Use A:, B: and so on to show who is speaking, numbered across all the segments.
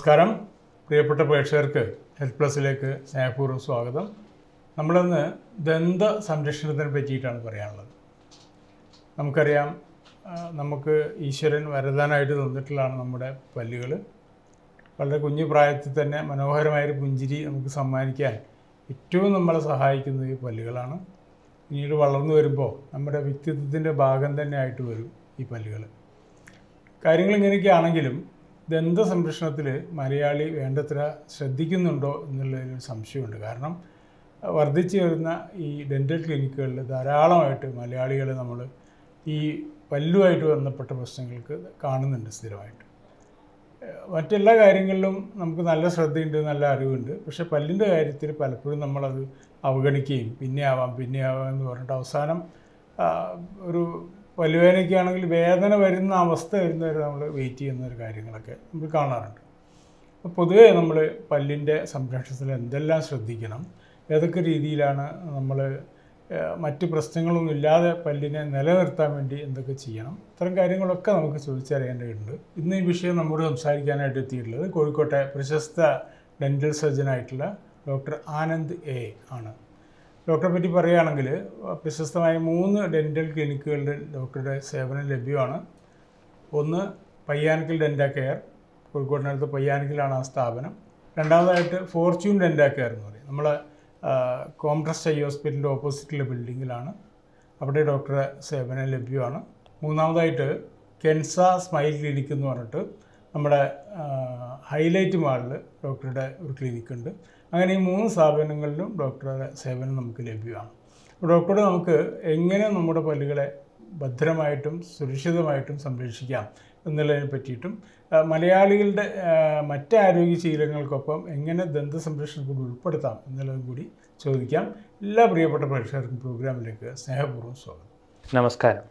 A: നമസ്കാരം പ്രിയപ്പെട്ട പ്രേക്ഷകർക്ക് ഹെൽത്ത് പ്ലസിലേക്ക് സ്നേഹപൂർവ്വം സ്വാഗതം നമ്മളിന്ന് ദന്ത സംരക്ഷണത്തിനെ പറ്റിയിട്ടാണ് പറയാനുള്ളത് നമുക്കറിയാം ആ, നമുക്ക് ഈശ്വരൻ വരദാനായിട്ട് തന്നിട്ടുള്ളതാണ് നമ്മുടെ പല്ലുകൾ വളരെ കുഞ്ഞു പ്രായത്തിൽ തന്നെ മനോഹരമായൊരു പുഞ്ചിരി നമുക്ക് സമ്മാനിക്കാൻ ഏറ്റവും നമ്മളെ സഹായിക്കുന്നത് ഈ പല്ലുകളാണ് പിന്നീട് വളർന്നു വരുമ്പോൾ നമ്മുടെ വ്യക്തിത്വത്തിൻ്റെ ഭാഗം തന്നെ ആയിട്ട് വരും ഈ പല്ലുകൾ കാര്യങ്ങൾ ഇങ്ങനെയൊക്കെ ആണെങ്കിലും ദന്ത സംരക്ഷണത്തിൽ മലയാളി വേണ്ടത്ര ശ്രദ്ധിക്കുന്നുണ്ടോ എന്നുള്ളൊരു സംശയമുണ്ട് കാരണം വർദ്ധിച്ചു വരുന്ന ഈ ഡെൻ്റൽ ക്ലിനിക്കുകളിൽ ധാരാളമായിട്ട് മലയാളികൾ നമ്മൾ ഈ പല്ലുമായിട്ട് ബന്ധപ്പെട്ട പ്രശ്നങ്ങൾക്ക് കാണുന്നുണ്ട് സ്ഥിരമായിട്ട് ഏഹ് മറ്റെല്ലാ കാര്യങ്ങളിലും നമുക്ക് നല്ല ശ്രദ്ധയുണ്ട് നല്ല അറിവുണ്ട് പക്ഷേ പല്ലിൻ്റെ കാര്യത്തിൽ പലപ്പോഴും നമ്മളത് അവഗണിക്കുകയും പിന്നെ ആവാം പിന്നെ ആവാം എന്ന് പറഞ്ഞിട്ട് അവസാനം ആ, ഒരു പല്ലുവേദനയ്ക്കാണെങ്കിൽ വേദന വരുന്ന അവസ്ഥ വരുന്നവരെ നമ്മൾ വെയിറ്റ് ചെയ്യുന്ന ഒരു കാര്യങ്ങളൊക്കെ നമ്മൾ കാണാറുണ്ട് അപ്പോൾ പൊതുവേ നമ്മൾ പല്ലിൻ്റെ സംരക്ഷണത്തിൽ എന്തെല്ലാം ശ്രദ്ധിക്കണം ഏതൊക്കെ രീതിയിലാണ് നമ്മൾ മറ്റ് പ്രശ്നങ്ങളൊന്നും ഇല്ലാതെ പല്ലിനെ നിലനിർത്താൻ വേണ്ടി എന്തൊക്കെ ചെയ്യണം ഇത്തരം കാര്യങ്ങളൊക്കെ നമുക്ക് ചോദിച്ചറിയേണ്ടതുണ്ട് ഇന്ന് ഈ വിഷയം നമ്മോട് സംസാരിക്കാനായിട്ട് എത്തിയിട്ടുള്ളത് കോഴിക്കോട്ടെ പ്രശസ്ത ഡെൻ്റൽ സർജനായിട്ടുള്ള ഡോക്ടർ ആനന്ദ് എ ആണ് ഡോക്ടറെ പറ്റി പറയുകയാണെങ്കിൽ പ്രശസ്തമായ മൂന്ന് ഡെൻ്റൽ ക്ലിനിക്കുകളിൽ ഡോക്ടറുടെ സേവനം ലഭ്യമാണ് ഒന്ന് പയ്യാനിക്കൽ ഡെൻറ്റാ കെയർ കോഴിക്കോടിനടുത്ത് പയ്യാനിക്കലാണ് ആ സ്ഥാപനം രണ്ടാമതായിട്ട് ഫോർച്യൂൺ ഡെൻറ്റാ കെയർ എന്ന് പറയും നമ്മൾ കോംട്രസ്റ്റ് ഐ ഹോസ്പിറ്റലിൻ്റെ ഓപ്പോസിറ്റുള്ള ബിൽഡിങ്ങിലാണ് അവിടെ ഡോക്ടറെ സേവനം ലഭ്യമാണ് മൂന്നാമതായിട്ട് കെൻസ സ്മൈൽ ക്ലിനിക്ക് എന്ന് പറഞ്ഞിട്ട് നമ്മുടെ ഹൈലൈറ്റ് മാളിൽ ഡോക്ടറുടെ ഒരു ക്ലിനിക്കുണ്ട് അങ്ങനെ ഈ മൂന്ന് സ്ഥാപനങ്ങളിലും ഡോക്ടറുടെ സേവനം നമുക്ക് ലഭ്യമാണ് അപ്പോൾ ഡോക്ടറുടെ നമുക്ക് എങ്ങനെ നമ്മുടെ പല്ലുകളെ ഭദ്രമായിട്ടും സുരക്ഷിതമായിട്ടും സംരക്ഷിക്കാം എന്നുള്ളതിനെ പറ്റിയിട്ടും ആ, മലയാളികളുടെ ആ, മറ്റ് ആരോഗ്യ ശീലങ്ങൾക്കൊപ്പം എങ്ങനെ ദന്ത സംരക്ഷണം കൂടി ഉൾപ്പെടുത്താം എന്നുള്ളതും കൂടി ചോദിക്കാം എല്ലാ പ്രിയപ്പെട്ട പ്രേക്ഷകർക്കും പ്രോഗ്രാമിലേക്ക് സ്നേഹപൂർവ്വം സ്വാഗതം
B: നമസ്കാരം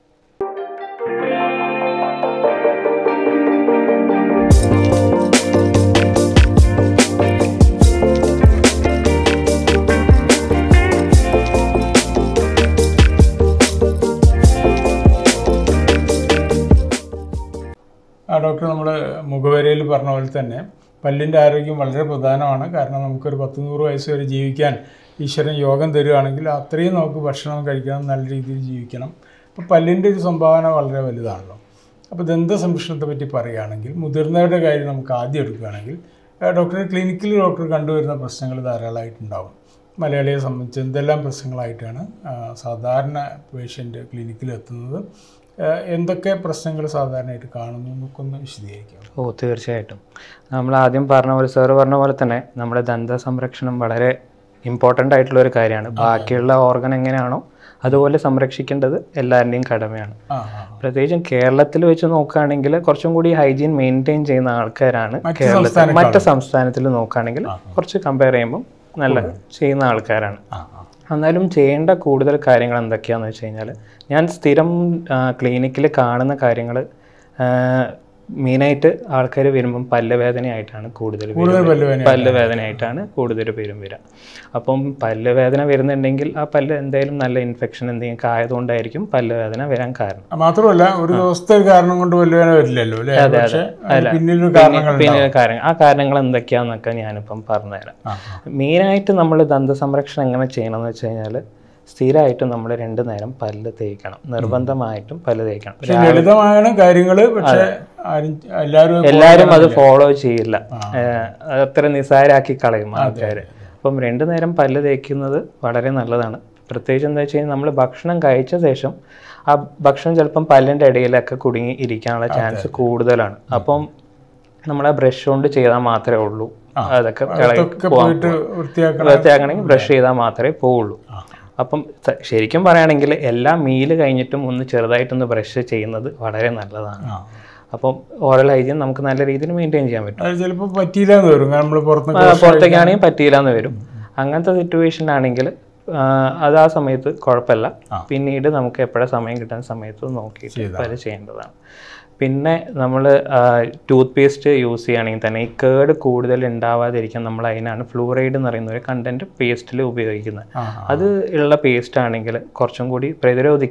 A: ആ ഡോക്ടർ നമ്മൾ മുഖവരയിൽ പറഞ്ഞ പോലെ തന്നെ പല്ലിൻ്റെ ആരോഗ്യം വളരെ പ്രധാനമാണ് കാരണം നമുക്കൊരു പത്ത് നൂറ് വയസ്സ് വരെ ജീവിക്കാൻ ഈശ്വരൻ യോഗം തരുവാണെങ്കിൽ അത്രയും നമുക്ക് ഭക്ഷണം കഴിക്കണം നല്ല രീതിയിൽ ജീവിക്കണം അപ്പോൾ പല്ലിൻ്റെ ഒരു സംഭാവന വളരെ വലുതാണല്ലോ അപ്പോൾ ദന്ത സംരക്ഷണത്തെ പറ്റി പറയുകയാണെങ്കിൽ മുതിർന്നവരുടെ കാര്യം നമുക്ക് ആദ്യം എടുക്കുകയാണെങ്കിൽ ഡോക്ടറെ ക്ലിനിക്കിൽ ഡോക്ടർ കണ്ടുവരുന്ന പ്രശ്നങ്ങൾ ധാരാളമായിട്ടുണ്ടാവും മലയാളിയെ സംബന്ധിച്ച് എന്തെല്ലാം പ്രശ്നങ്ങളായിട്ടാണ് ആ, സാധാരണ പേഷ്യൻ്റ് ക്ലിനിക്കിൽ എത്തുന്നത് ആ, എന്തൊക്കെ പ്രശ്നങ്ങൾ സാധാരണയായിട്ട് കാണുന്നു എന്നൊക്കെ ഒന്ന് വിശദീകരിക്കാം
B: ഓ തീർച്ചയായിട്ടും നമ്മൾ ആദ്യം പറഞ്ഞ പോലെ സാറ് പറഞ്ഞ പോലെ തന്നെ നമ്മുടെ ദന്ത സംരക്ഷണം വളരെ ഇമ്പോർട്ടൻ്റ് ആയിട്ടുള്ള ഒരു കാര്യമാണ് ബാക്കിയുള്ള ഓർഗൻ എങ്ങനെയാണോ അതുപോലെ സംരക്ഷിക്കേണ്ടത് എല്ലാവരുടെയും കടമയാണ്
A: ആ ആ
B: പ്രത്യേകിച്ചും കേരളത്തിൽ വെച്ച് നോക്കുകയാണെങ്കിൽ കുറച്ചും കൂടി ഹൈജീൻ മെയിൻറ്റെയിൻ ചെയ്യുന്ന ആൾക്കാരാണ്
A: മറ്റ്
B: കേരളത്തിൽ
A: സംസ്ഥാനക്കാളും.
B: മറ്റ് സംസ്ഥാനത്തിൽ നോക്കുകയാണെങ്കിൽ കുറച്ച് കമ്പയർ ചെയ്യുമ്പോൾ നല്ല ചെയ്യുന്ന ആൾക്കാരാണ്
A: ആ ആ
B: എന്നാലും ചെയ്യേണ്ട കൂടുതൽ കാര്യങ്ങൾ എന്തൊക്കെയാണെന്ന് വെച്ച് കഴിഞ്ഞാൽ ഞാൻ സ്ഥിരം ക്ലിനിക്കിൽ കാണുന്ന കാര്യങ്ങൾ മെയിനായിട്ട് ആൾക്കാർ വരുമ്പം പല്ലുവേദനയായിട്ടാണ് കൂടുതൽ പേരും
A: കൂടുതൽ പല്ലുവേദന
B: പല്ലുവേദനയായിട്ടാണ് കൂടുതൽ പേരും വരിക അപ്പം പല്ലുവേദന വരുന്നുണ്ടെങ്കിൽ ആ പല്ല് എന്തായാലും നല്ല ഇൻഫെക്ഷൻ എന്തെങ്കിലും ആയതുകൊണ്ടായിരിക്കും പല്ലുവേദന വരാൻ കാരണം
A: ആ, മാത്രമല്ല ഒരു ദിവസത്തെ ഒരു കാരണം കൊണ്ട് വല്ലുവേന വരില്ലല്ലോ അല്ലേ പക്ഷേ അതിന് പിന്നിലൊരു കാരണങ്ങൾ
B: പിന്നെ കാര്യങ്ങൾ ആ കാരണങ്ങൾ എന്തൊക്കെയാണെന്നൊക്കെ ഞാനിപ്പം പറഞ്ഞുതരാം
A: ആ
B: മെയിനായിട്ട് നമ്മൾ ദന്ത സംരക്ഷണം എങ്ങനെ ചെയ്യണമെന്ന് വെച്ച് കഴിഞ്ഞാൽ സ്ഥിരമായിട്ടും നമ്മൾ രണ്ട് നേരം പല്ല് തേക്കണം നിർബന്ധമായിട്ടും പല്ല് തേക്കണം
A: പക്ഷെ ലളിതമാണ് കാര്യങ്ങൾ പക്ഷെ ആരും എല്ലാവരും അത്
B: എല്ലാവരും അത് ഫോളോ ചെയ്യില്ല ഏഹ് അത് അത്ര നിസ്സാരാക്കി കളയും ആൾക്കാർ അപ്പം രണ്ട് നേരം പല്ല് തേക്കുന്നത് വളരെ നല്ലതാണ് പ്രത്യേകിച്ച് എന്താ വെച്ച് കഴിഞ്ഞാൽ നമ്മൾ ഭക്ഷണം കഴിച്ച ശേഷം ആ ഭക്ഷണം ചിലപ്പം പല്ലിൻ്റെ ഇടയിലൊക്കെ കുടുങ്ങി ഇരിക്കാനുള്ള ചാൻസ് കൂടുതലാണ് അപ്പം നമ്മൾ ആ ബ്രഷ് കൊണ്ട് ചെയ്താൽ മാത്രമേ ഉള്ളൂ അതൊക്കെ കളയും
A: ഒക്കെ പോയിട്ട് വൃത്തിയാക്കണം
B: വൃത്തിയാക്കണമെങ്കിൽ ബ്രഷ് ചെയ്താൽ മാത്രമേ പോവുള്ളൂ അപ്പം സ- ശരിക്കും പറയുകയാണെങ്കിൽ എല്ലാ മീല് കഴിഞ്ഞിട്ടും ഒന്ന് ചെറുതായിട്ടൊന്ന് ബ്രഷ് ചെയ്യുന്നത് വളരെ നല്ലതാണ്
A: ആ.
B: അപ്പം ഓറൽ ഹൈജീൻ നമുക്ക് നല്ല രീതിയിൽ മെയിൻറ്റെയിൻ ചെയ്യാൻ പറ്റും
A: അത് ചിലപ്പോൾ പറ്റിയില്ല എന്ന് വരും കാരണം നമ്മൾ പുറത്ത്
B: ആ, പുറത്തേക്കാണെങ്കിൽ പറ്റിയില്ല എന്ന് വരും അങ്ങനത്തെ സിറ്റുവേഷൻ ആണെങ്കിൽ അത് ആ സമയത്ത് കുഴപ്പമില്ല പിന്നീട് നമുക്ക് എപ്പോഴാണ് സമയം കിട്ടുന്ന സമയത്ത് നോക്കിയിട്ട് പല ചെയ്യേണ്ടതാണ് പിന്നെ നമ്മൾ ടൂത്ത് പേസ്റ്റ് യൂസ് ചെയ്യുകയാണെങ്കിൽ തന്നെ ഈ കേട് കൂടുതൽ ഉണ്ടാവാതിരിക്കാൻ നമ്മൾ അതിനാണ് ഫ്ലൂറൈഡ് എന്ന് പറയുന്ന ഒരു കണ്ടന്റ് പേസ്റ്റിൽ ഉപയോഗിക്കുന്നത്
A: ആ,
B: അത് ഉള്ള പേസ്റ്റ് ആണെങ്കിൽ കുറച്ചും കൂടി പ്രതിരോധിക്കാം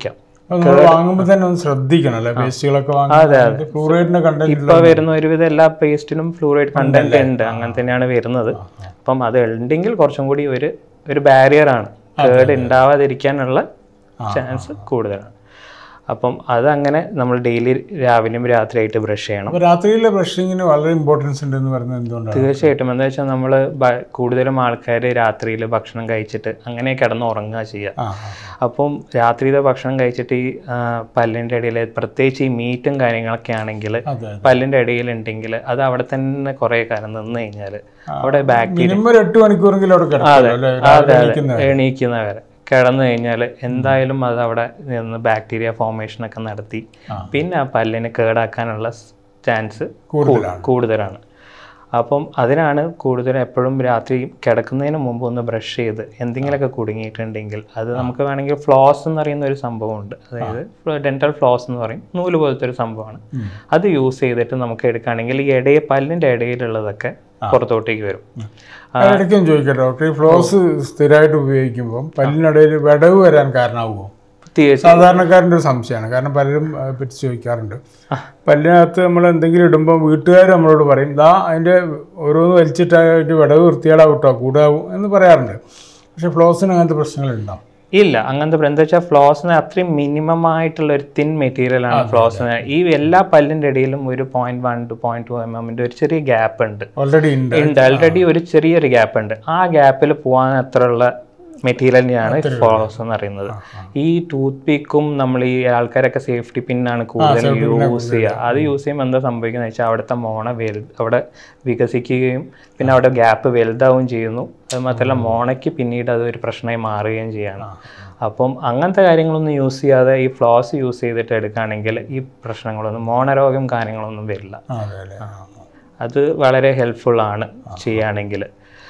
A: അത് നമ്മൾ വാങ്ങുമ്പോൾ തന്നെ ഒന്ന് ശ്രദ്ധിക്കണം അല്ലേ പേസ്റ്റുകളൊക്കെ വാങ്ങുമ്പോൾ ഫ്ലൂറൈഡിന്റെ കണ്ടന്റ്
B: ഇപ്പൊ വരുന്ന ഒരുവിധം എല്ലാ പേസ്റ്റിനും ഫ്ലൂറൈഡ് കണ്ടന്റ് ഉണ്ട് അങ്ങനെ തന്നെയാണ് വരുന്നത് അപ്പം അത് ഉണ്ടെങ്കിൽ കുറച്ചും കൂടി ഒരു ഒരു ബാരിയർ ആണ് കേട് ഉണ്ടാവാതിരിക്കാനുള്ള ചാൻസ് കൂടുതലാണ് അപ്പം അതങ്ങനെ നമ്മൾ ഡെയിലി രാവിലെയും രാത്രിയായിട്ട് ബ്രഷ് ചെയ്യണം
A: അപ്പൊ രാത്രിയിലെ ബ്രഷിങ്ങിന് വളരെ ഇമ്പോർട്ടൻസ് ഉണ്ട് എന്ന് പറയുന്നത് എന്തുകൊണ്ടാണ്
B: തീർച്ചയായിട്ടും എന്താ വെച്ചാൽ നമ്മൾ കൂടുതലും ആൾക്കാർ രാത്രിയിൽ ഭക്ഷണം കഴിച്ചിട്ട് അങ്ങനെ കിടന്ന് ഉറങ്ങുക ചെയ്യുക
A: ആ
B: അപ്പം രാത്രിയിലെ ഭക്ഷണം കഴിച്ചിട്ട് ഈ ആ, പല്ലിൻ്റെ ഇടയിൽ പ്രത്യേകിച്ച് ഈ മീറ്റും കാര്യങ്ങളൊക്കെ ആണെങ്കിൽ
A: അതെ
B: പല്ലിൻ്റെ ഇടയിൽ ഉണ്ടെങ്കിൽ അത് അവിടെ തന്നെ കുറേ കാലം നിന്ന് കഴിഞ്ഞാൽ അവിടെ ബാക്ടീരിയ
A: മിനിമം ഒരു എട്ട് മണിക്കൂറെങ്കിലും അവിടെ കിടക്കുമല്ലോ അല്ലേ
B: അതെ
A: രാവിലെ
B: അതെ
A: എണീക്കുന്നത്
B: എണീക്കുന്നവരെ കിടന്നു കഴിഞ്ഞാൽ എന്തായാലും അത് അവിടെ നിന്ന് ബാക്ടീരിയ ഫോർമേഷൻ ഒക്കെ നടത്തി പിന്നെ ആ പല്ലിനെ കേടാക്കാനുള്ള ചാൻസ്
A: കൂടുതലാണ്
B: കൂടുതലാണ് അപ്പം അതിനാണ് കൂടുതൽ എപ്പോഴും രാത്രി കിടക്കുന്നതിന് മുമ്പ് ഒന്ന് ബ്രഷ് ചെയ്ത് എന്തെങ്കിലുമൊക്കെ കുടുങ്ങിയിട്ടുണ്ടെങ്കിൽ അത് നമുക്ക് വേണമെങ്കിൽ ഫ്ലോസ് എന്ന് പറയുന്ന ഒരു സംഭവമുണ്ട് അതായത് ഡെൻറ്റൽ ഫ്ലോസ് എന്ന് പറയും നൂല് പോലത്തെ ഒരു സംഭവമാണ് അത് യൂസ് ചെയ്തിട്ട് നമുക്ക് എടുക്കുകയാണെങ്കിൽ ഈ ഇടയിൽ പല്ലിൻ്റെ ഇടയിലുള്ളതൊക്കെ പുറത്തോട്ടേക്ക് വരും
A: ഇടയ്ക്കും ചോദിക്കട്ടെ ഡോക്ടർ ഈ ഫ്ലോസ് സ്ഥിരമായിട്ട് ഉപയോഗിക്കുമ്പോൾ പല്ലിനിടയിൽ വിടവ് വരാൻ കാരണമാകുമോ
B: തീർച്ചയായും
A: സാധാരണക്കാരൻ്റെ ഒരു സംശയമാണ് കാരണം പലരും അതിനെ പറ്റി ചോദിക്കാറുണ്ട് പല്ലിനകത്ത് നമ്മൾ എന്തെങ്കിലും ഇടുമ്പോൾ വീട്ടുകാർ നമ്മളോട് പറയും ദാ അതിൻ്റെ ഓരോന്ന് വലിച്ചിട്ടായിട്ട് വിടവ് വൃത്തികേടാവും കേട്ടോ കൂടാവും എന്ന് പറയാറുണ്ട് പക്ഷേ ഫ്ലോസിന് അങ്ങനത്തെ പ്രശ്നങ്ങളുണ്ടാവും
B: ഇല്ല അങ്ങനത്തെ പ്ര- എന്താ വെച്ചാൽ ഫ്ലോസിന് അത്രയും മിനിമം ആയിട്ടുള്ള ഒരു തിൻ മെറ്റീരിയൽ ആണ് ഫ്ലോസിന് ഈ എല്ലാ പല്ലിന്റെ ഇടയിലും ഒരു point one two point two M എമ്മിന്റെ ഒരു ചെറിയ ഗ്യാപ്പ് ഉണ്ട്
A: ഓൾറെഡി ഉണ്ട്
B: ഉണ്ട് ഓൾറെഡി ഒരു ചെറിയൊരു ഗ്യാപ്പ് ഉണ്ട് ആ ഗ്യാപ്പിൽ പോകാൻ അത്രയുള്ള മെറ്റീരിയലിനെയാണ് ഫ്ലോസ് എന്ന് പറയുന്നത് ഈ ടൂത്ത് പീക്കും നമ്മൾ ഈ ആൾക്കാരൊക്കെ സേഫ്റ്റി പിന്നാണ് കൂടുതൽ യൂസ് ചെയ്യുക അത് യൂസ് ചെയ്യുമ്പോൾ എന്താ സംഭവിക്കുന്നത് വെച്ചാൽ അവിടുത്തെ മോണ വലു അവിടെ വികസിക്കുകയും പിന്നെ അവിടെ ഗ്യാപ്പ് വലുതാവുകയും ചെയ്യുന്നു അത് മാത്രമല്ല മോണയ്ക്ക് പിന്നീട് അത് ഒരു പ്രശ്നമായി മാറുകയും ചെയ്യാണ് അപ്പം അങ്ങനത്തെ കാര്യങ്ങളൊന്നും യൂസ് ചെയ്യാതെ ഈ ഫ്ലോസ് യൂസ് ചെയ്തിട്ട് എടുക്കുകയാണെങ്കിൽ ഈ പ്രശ്നങ്ങളൊന്നും മോണരോഗം കാര്യങ്ങളൊന്നും വരില്ല
A: ആ, അതെ അല്ലേ ആ, ആ.
B: അത് വളരെ ഹെൽപ്ഫുൾ ആണ് ചെയ്യുകയാണെങ്കിൽ